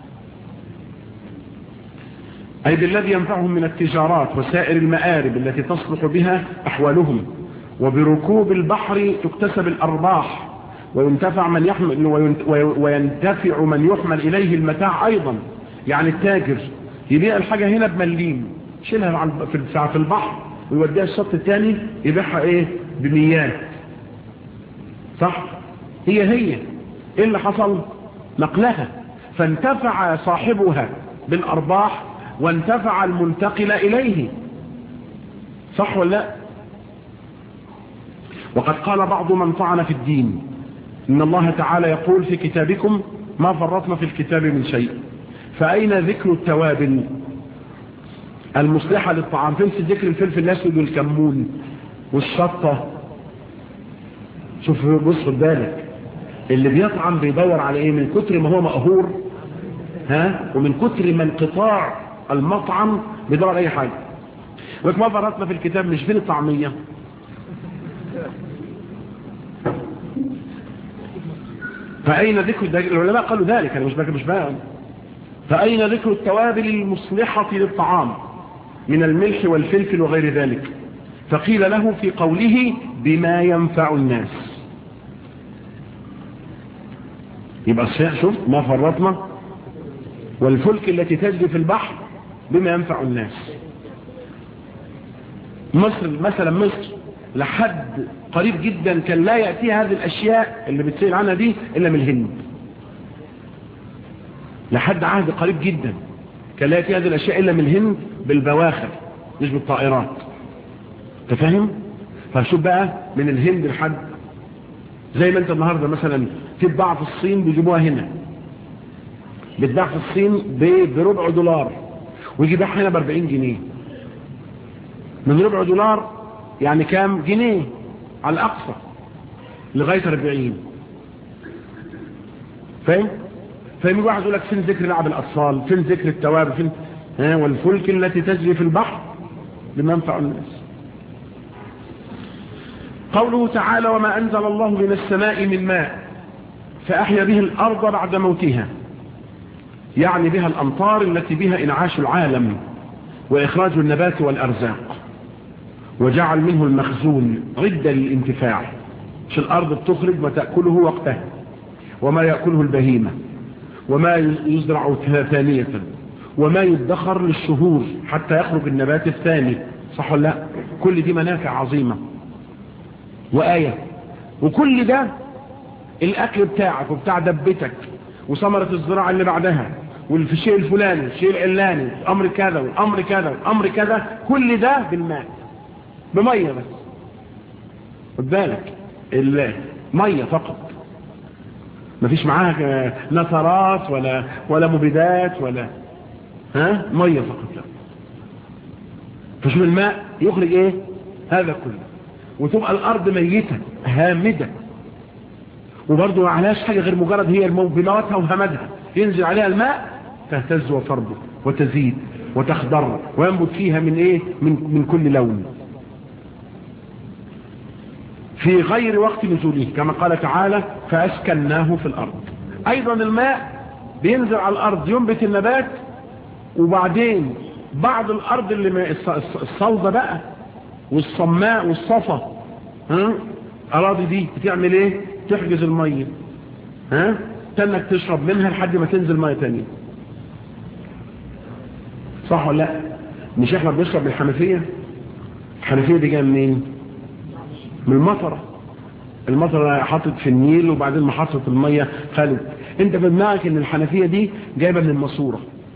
أي بالذي ينفعهم من التجارات وسائر المآرب التي تصلح بها أحوالهم وبركوب البحر تكتسب الأرباح وينتفع من يحمل وينتفع من يحمل إليه المتاع أيضا يعني التاجر يبيع الحاجة هنا بمليم يشيلها في البحر ويوديها الشط الثاني يبيعها ايه بميات صح هي هي ايه اللي حصل نقلها فانتفع صاحبها بالارباح وانتفع المنتقل اليه صح ولا لا وقد قال بعض من طعن في الدين ان الله تعالى يقول في كتابكم ما فرطنا في الكتاب من شيء فاين ذكر التوابل المصلحة للطعام فين في ذكر الفلفل الاسود والكمون والشطة شوف بص خد بالك اللي بيطعم بيدور على ايه من كتر ما هو مقهور ها ومن كتر ما انقطاع المطعم بيدور على اي حاجة وك ما فرطنا في الكتاب مش فين الطعمية فأين ذكر العلماء قالوا ذلك أنا مش بقى مش بقى فأين ذكر التوابل المصلحة للطعام من الملح والفلفل وغير ذلك فقيل له في قوله بما ينفع الناس يبقى شفت ما فرطنا والفلك التي تجري في البحر بما ينفع الناس مصر مثلا مصر لحد قريب جدا كان لا يأتي هذه الأشياء اللي بتسأل عنها دي إلا من الهند لحد عهد قريب جدا كان لا يأتي هذه الأشياء إلا من الهند بالبواخر مش بالطائرات تفهم فشوف بقى من الهند لحد زي ما انت النهاردة مثلا تتباع في الصين بيجيبوها هنا بتباع في الصين بربع دولار ويجي بيعها هنا ب 40 جنيه من ربع دولار يعني كام جنيه على الأقصى لغاية 40 فاهم فاهم واحد يقول لك فين ذكر لعب الأطفال فين ذكر التوابل فين ها والفلك التي تجري في البحر لمنفع الناس قوله تعالى وما أنزل الله من السماء من ماء فأحيا به الأرض بعد موتها يعني بها الأمطار التي بها إنعاش العالم وإخراج النبات والأرزاق وجعل منه المخزون عدة للانتفاع مش الأرض بتخرج ما تأكله وقتها وما يأكله البهيمة وما يزرع ثانية وما يدخر للشهور حتى يخرج النبات الثاني صح ولا لا كل دي منافع عظيمة وآية وكل ده الأكل بتاعك وبتاع دبتك وثمرة الزراعة اللي بعدها والشيء الفلاني الشيء العلاني الأمر كذا والأمر كذا والأمر كذا كل ده بالماء بمية بس خد بالك المية فقط مفيش معاها نثرات ولا ولا مبيدات ولا ها مية فقط لا فشوف الماء يخرج ايه هذا كله وتبقى الارض ميتة هامدة وبرضه ما عليهاش حاجة غير مجرد هي بموتها وهمدها ينزل عليها الماء تهتز وتربو وتزيد وتخضر وينبت فيها من ايه من, من كل لون في غير وقت نزوله كما قال تعالى فأسكناه في الأرض أيضا الماء بينزل على الأرض ينبت النبات وبعدين بعض الأرض اللي الصلدة بقى والصماء والصفا ها أراضي دي بتعمل ايه تحجز المية ها تنك تشرب منها لحد ما تنزل مية تانية صح ولا لا مش احنا بنشرب من الحنفية الحنفية دي جايه منين من المطرة المطر حاطط في النيل وبعدين محطة المية خالد انت في دماغك ان الحنفية دي جايبة من الماسورة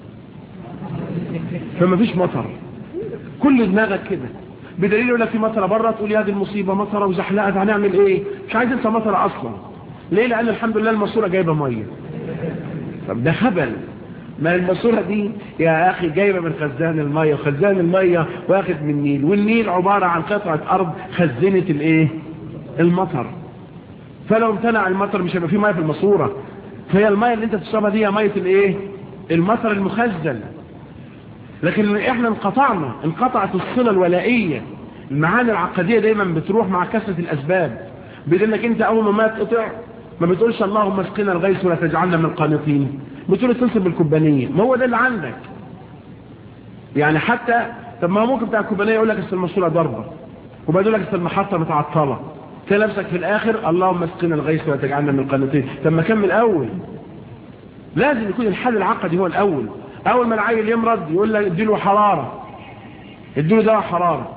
فما فيش مطر كل دماغك كده بدليل يقول لك في مطره بره تقول يا دي المصيبه مطره وزحلقت هنعمل ايه مش عايز انت مطره اصلا ليه لان الحمد لله الماسوره جايبه ميه طب ده هبل ما الماسوره دي يا اخي جايبه من خزان الميه وخزان الميه واخد من النيل والنيل عباره عن قطعه ارض خزنت الايه المطر فلو امتنع المطر مش هيبقى فيه ميه في الماسوره فهي الميه اللي انت بتشربها دي هي ميه الايه المطر المخزن لكن احنا انقطعنا انقطعت الصلة الولائية المعاني العقدية دايما بتروح مع كثرة الاسباب بدلك انت اول ما ما تقطع ما بتقولش اللهم اسقنا الغيث ولا تجعلنا من القانطين بتقول تنصب بالكوبانية ما هو ده اللي عندك يعني حتى طب ما ممكن بتاع الكوبانية يقول لك اصل الماسوره ضربة وبعدين يقول لك اصل المحطة متعطلة تلاقي نفسك في الاخر اللهم اسقنا الغيث ولا تجعلنا من القانطين طب ما كان من الاول لازم يكون الحل العقدي هو الاول اول ما العيل يمرض يقول لك اديله حرارة اديله دواء حرارة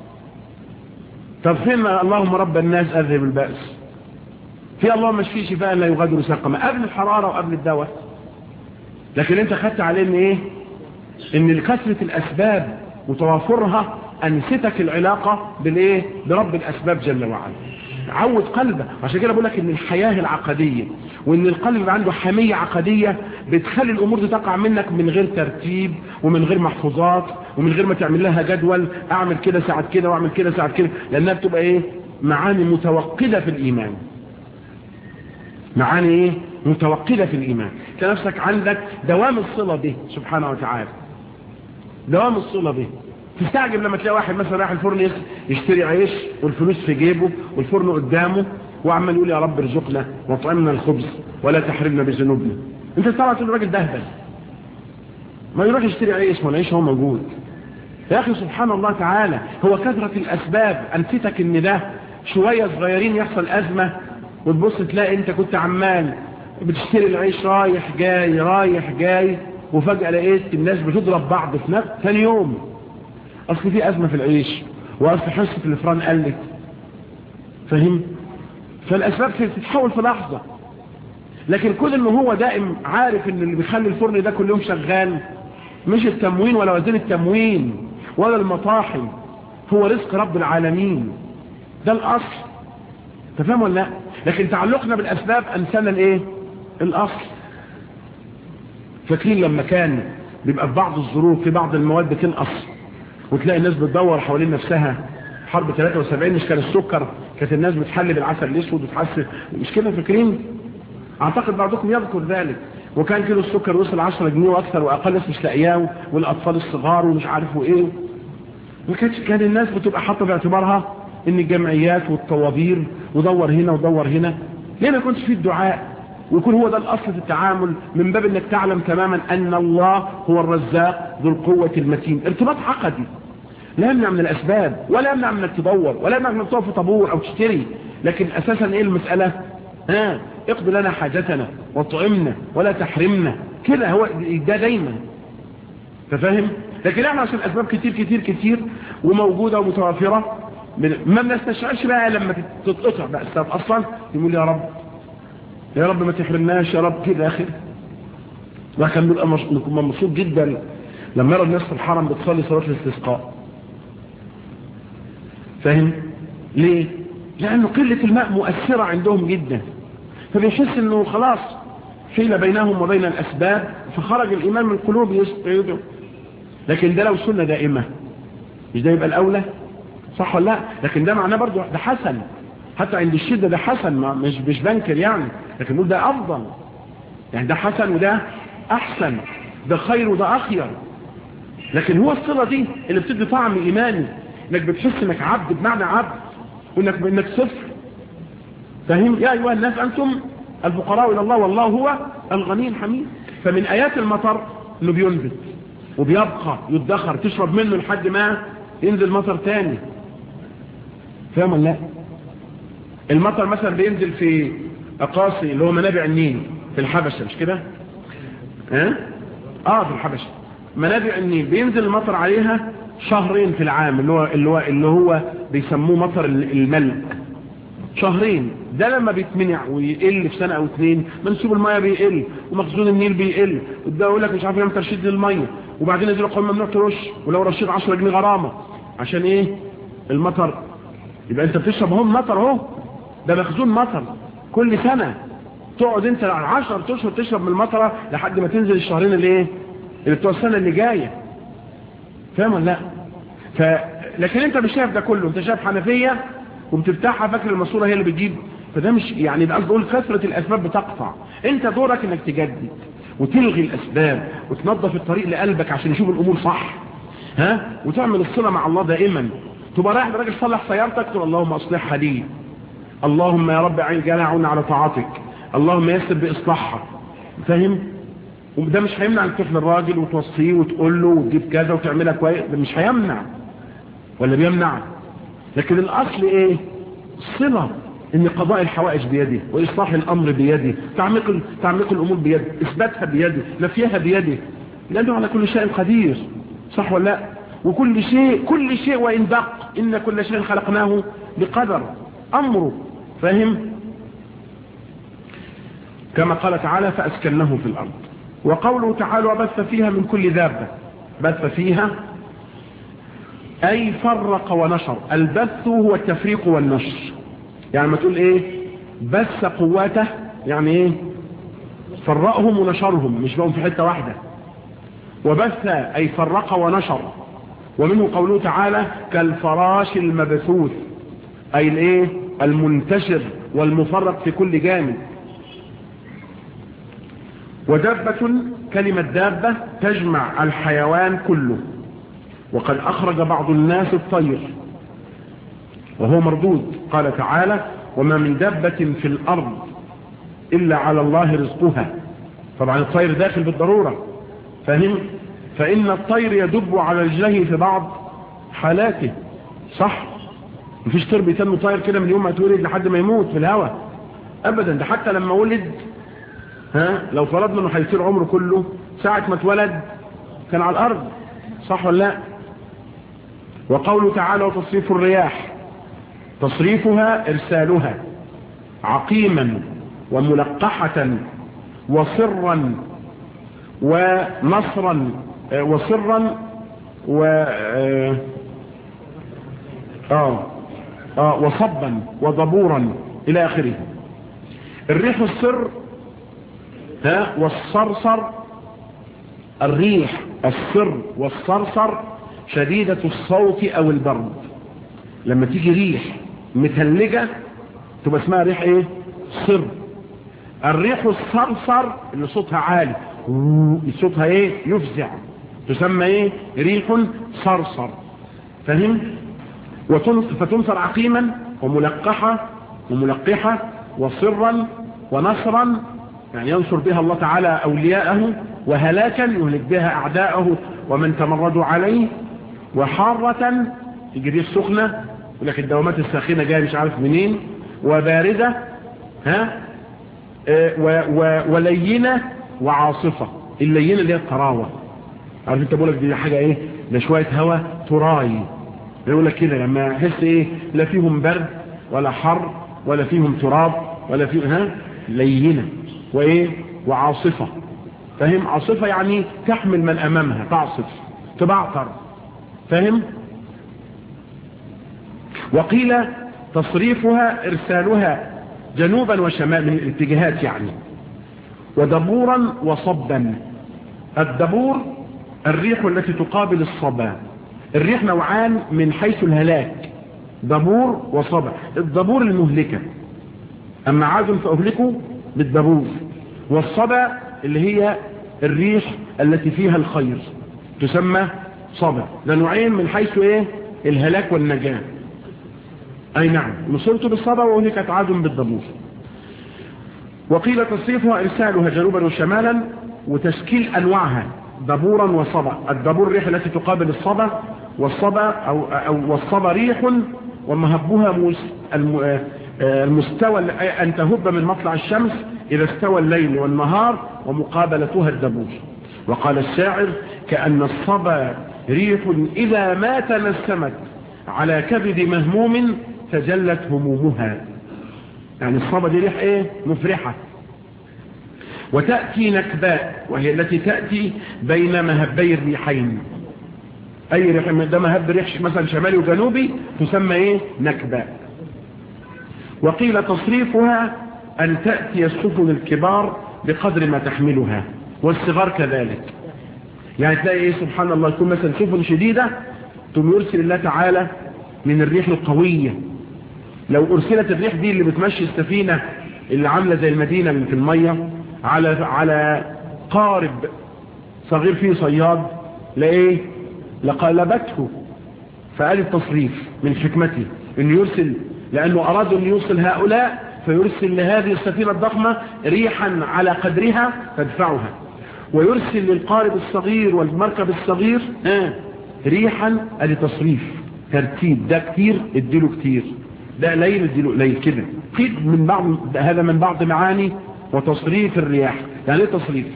طب فين اللهم رب الناس اذهب البأس في اللهم اشفي شفاء لا يغادر سقما قبل الحرارة وقبل الدواء لكن انت خدت عليه ان ايه ان كثرة الاسباب وتوافرها انستك العلاقة بالايه برب الاسباب جل وعلا عود قلبه عشان كده بقول لك ان الحياة العقدية وان القلب يبقى عنده حمية عقدية بتخلي الامور دي تقع منك من غير ترتيب ومن غير محفوظات ومن غير ما تعمل لها جدول اعمل كده ساعة كده واعمل كده ساعة كده لانها بتبقى ايه معاني متوقدة في الايمان معاني ايه متوقدة في الايمان نفسك عندك دوام الصلة به سبحانه وتعالى دوام الصلة به تستعجب لما تلاقي واحد مثلا رايح الفرن يشتري عيش والفلوس في جيبه والفرن قدامه وعمال يقول يا رب ارزقنا واطعمنا الخبز ولا تحرمنا بذنوبنا انت طبعا تقول الراجل ده هبل ما يروح يشتري عيش ما العيش هو موجود يا اخي سبحان الله تعالى هو كثرة الاسباب انفتك ان ده شوية صغيرين يحصل ازمة وتبص تلاقي انت كنت عمال بتشتري العيش رايح جاي رايح جاي وفجأة لقيت الناس بتضرب بعض في نفس ثاني يوم اصل في ازمة في العيش واصل حصة الافران قلت فهم فالاسباب تتحول في لحظة لكن كل انه هو دائم عارف ان اللي بيخلي الفرن ده كل يوم شغال مش التموين ولا وزير التموين ولا المطاحن هو رزق رب العالمين ده الاصل تفهم ولا لا لكن تعلقنا بالاسباب انسانا الايه الاصل فاكرين لما كان بيبقى في بعض الظروف في بعض المواد بتنقص وتلاقي الناس بتدور حوالين نفسها حرب 73 مش كان السكر كانت الناس بتحل بالعسل الاسود وتحسن مش كده فاكرين اعتقد بعضكم يذكر ذلك وكان كيلو السكر وصل 10 جنيه واكثر واقل ناس مش لاقياه والاطفال الصغار ومش عارف وايه ما كانش كان الناس بتبقى حاطه باعتبارها ان الجمعيات والطوابير ودور هنا ودور هنا ليه ما يكونش فيه الدعاء ويكون هو ده الاصل في التعامل من باب انك تعلم تماما ان الله هو الرزاق ذو القوة المتين ارتباط عقدي لا يمنع من الاسباب ولا يمنع من انك تدور ولا يمنع من انك تقف في طابور او تشتري لكن اساسا ايه المسألة ها اقضي لنا حاجتنا واطعمنا ولا تحرمنا كده هو ده دايما تفهم لكن احنا عشان اسباب كتير كتير كتير وموجودة ومتوافرة ما بنستشعرش بقى لما تتقطع بقى السبب اصلا يقول يا رب يا رب ما تحرمناش يا رب كده اخر لكن بيبقى مبسوط جدا لما يرى الناس في الحرم بتصلي صلاه الاستسقاء فاهم ليه لانه قله الماء مؤثره عندهم جدا فبيحس انه خلاص حيل بينهم وبين الاسباب فخرج الايمان من القلوب يسعدهم لكن ده لو سنه دائمه مش ده يبقى الاولى صح ولا لا لكن ده معناه برضه ده حسن حتى عند الشدة ده حسن مش مش بنكر يعني لكن نقول ده افضل يعني ده حسن وده احسن ده خير وده اخير لكن هو الصلة دي اللي بتدي طعم ايماني انك بتحس انك عبد بمعنى عبد وانك انك صفر فاهم يا ايها الناس انتم الفقراء الى الله والله هو الغني الحميد فمن ايات المطر انه بينبت وبيبقى يدخر تشرب منه لحد ما ينزل مطر تاني فاهم ولا لا المطر مثلا بينزل في اقاصي اللي هو منابع النيل في الحبشة مش كده اه اه في الحبشة منابع النيل بينزل المطر عليها شهرين في العام اللي هو اللي هو اللي هو بيسموه مطر الملك شهرين ده لما بيتمنع ويقل في سنة او اثنين منسوب المية بيقل ومخزون النيل بيقل وده يقول لك مش عارف يعمل ترشيد للمية وبعدين يجي قوم ممنوع ترش ولو رشيت 10 جنيه غرامة عشان ايه المطر يبقى انت بتشرب اهو مطر اهو ده مخزون مطر كل سنة تقعد انت 10 اشهر تشرب من المطرة لحد ما تنزل الشهرين اللي ايه اللي بتوع السنة اللي جاية فاهم ولا لا ف... لكن انت مش شايف ده كله انت شايف حنفية وبتفتحها فاكر الماسوره هي اللي بتجيب فده مش يعني ده قصدي اقول كثره الاسباب بتقطع انت دورك انك تجدد وتلغي الاسباب وتنظف الطريق لقلبك عشان يشوف الامور صح ها وتعمل الصله مع الله دائما تبقى رايح لراجل صلح سيارتك تقول اللهم اصلحها لي اللهم يا رب عين جلعنا على طاعتك اللهم يسر باصلاحها فاهم وده مش هيمنع انك تروح للراجل وتوصيه وتقول له وتجيب كذا وتعملها كويس ده مش هيمنع ولا بيمنع لكن الاصل ايه صلة ان قضاء الحوائج بيده واصلاح الامر بيده تعميق تعميق الامور بيده اثباتها بيده نفيها بيده لانه على كل شيء قدير صح ولا لا وكل شيء كل شيء وان دق ان كل شيء خلقناه بقدر امره فاهم كما قال تعالى فاسكنه في الارض وقوله تعالى وبث فيها من كل دابه بث فيها أي فرق ونشر البث هو التفريق والنشر يعني ما تقول إيه بث قواته يعني إيه فرقهم ونشرهم مش بقوا في حتة واحدة وبث أي فرق ونشر ومنه قوله تعالى كالفراش المبثوث أي الإيه المنتشر والمفرق في كل جانب ودابة كلمة دابة تجمع الحيوان كله وقد أخرج بعض الناس الطير وهو مردود قال تعالى وما من دابة في الأرض إلا على الله رزقها طبعا الطير داخل بالضرورة فهم فإن الطير يدب على رجله في بعض حالاته صح مفيش طير بيتم طير كده من يوم ما اتولد لحد ما يموت في الهواء أبدا ده حتى لما ولد ها لو فرضنا انه هيصير عمره كله ساعة ما اتولد كان على الأرض صح ولا لا وقوله تعالى وتصريف الرياح تصريفها إرسالها عقيما وملقحة وصرا ونصرا وصرا و آه آه وصبا وضبورا إلى آخره الريح الصر ها والصرصر الريح الصر والصرصر شديدة الصوت او البرد لما تيجي ريح متلجة تبقى اسمها ريح ايه صر الريح الصرصر اللي صوتها عالي صوتها ايه يفزع تسمى ايه ريح صرصر فهم فتنصر عقيما وملقحة وملقحة وصرا ونصرا يعني ينصر بها الله تعالى أولياءه وهلاكا يهلك بها أعداءه ومن تمردوا عليه وحارة تجري السخنة ولكن الدوامات الساخنة جاية مش عارف منين وباردة ها اه و و ولينة وعاصفة اللينة اللي هي الطراوة عارف انت بقولك دي حاجة ايه ده شوية هوا تراي يقول لك كده لما احس ايه لا فيهم برد ولا حر ولا فيهم تراب ولا فيهم ها لينة وايه وعاصفة فاهم عاصفة يعني تحمل من امامها تعصف تبعتر فاهم وقيل تصريفها ارسالها جنوبا وشمال من الاتجاهات يعني ودبورا وصبا الدبور الريح التي تقابل الصبا الريح نوعان من حيث الهلاك دبور وصبا الدبور المهلكة اما عاد فاهلكوا بالدبور والصبا اللي هي الريح التي فيها الخير تسمى صبا ده نوعين من حيث ايه الهلاك والنجاة اي نعم نصرت بالصبا وهلكت عاد بالدبور وقيل تصريفها ارسالها جنوبا وشمالا وتشكيل انواعها دبورا وصبا الدبور ريح التي تقابل الصبا والصبا أو, أو والصبا ريح ومهبها المستوى أن تهب من مطلع الشمس إذا استوى الليل والنهار ومقابلتها الدبور وقال الشاعر كأن الصبا ريح إذا ما تنسمت على كبد مهموم تجلت همومها يعني الصبا دي ريح ايه مفرحة وتأتي نكباء وهي التي تأتي بين مهبي الريحين اي ريح ده مهب ريح مثلا شمالي وجنوبي تسمى ايه نكباء وقيل تصريفها ان تأتي السفن الكبار بقدر ما تحملها والصغار كذلك يعني تلاقي ايه سبحان الله يكون مثلا سفن شديدة ثم يرسل الله تعالى من الريح القوية لو ارسلت الريح دي اللي بتمشي السفينة اللي عاملة زي المدينة اللي في المية على على قارب صغير فيه صياد لايه لقلبته فقال التصريف من حكمته انه يرسل لانه اراد ان يوصل هؤلاء فيرسل لهذه السفينة الضخمة ريحا على قدرها تدفعها ويرسل للقارب الصغير والمركب الصغير آه ريحا لتصريف ترتيب ده كتير اديله كتير ده قليل اديله قليل كده قيد من بعض هذا من بعض معاني وتصريف الرياح يعني ايه تصريف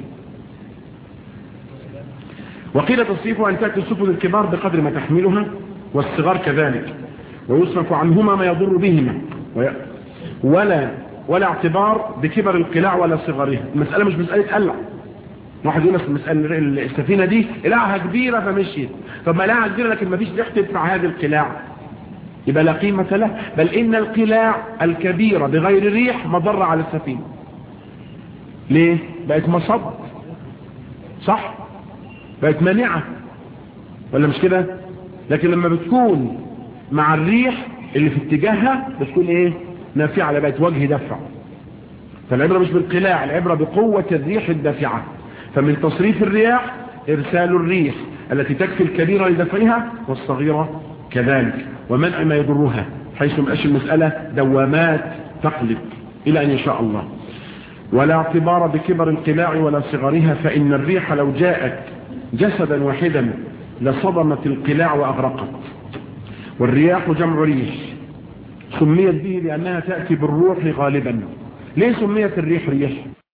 وقيل تصريفه ان تاتي السفن الكبار بقدر ما تحملها والصغار كذلك ويصرف عنهما ما يضر بهما ولا ولا اعتبار بكبر القلاع ولا صغرها المسألة مش مسألة قلع واحد يقول المسألة السفينة دي قلاعها كبيرة فمشيت طب ما قلاعها كبيرة لكن ما فيش ريح تدفع هذه القلاع يبقى لا قيمة له بل إن القلاع الكبيرة بغير ريح مضرة على السفينة ليه بقت مصب صح بقت مانعة ولا مش كده لكن لما بتكون مع الريح اللي في اتجاهها بتكون ايه نافعة على بقت وجه دفع فالعبرة مش بالقلاع العبرة بقوة الريح الدافعة فمن تصريف الرياح ارسال الريح التي تكفي الكبيرة لدفعها والصغيرة كذلك ومنع ما يضرها حيث مقاش المسألة دوامات تقلب إلى أن يشاء الله ولا اعتبار بكبر القلاع ولا صغرها فإن الريح لو جاءت جسدا واحدا لصدمت القلاع وأغرقت والرياح جمع ريح سميت به لأنها تأتي بالروح غالبا ليه سميت الريح ريح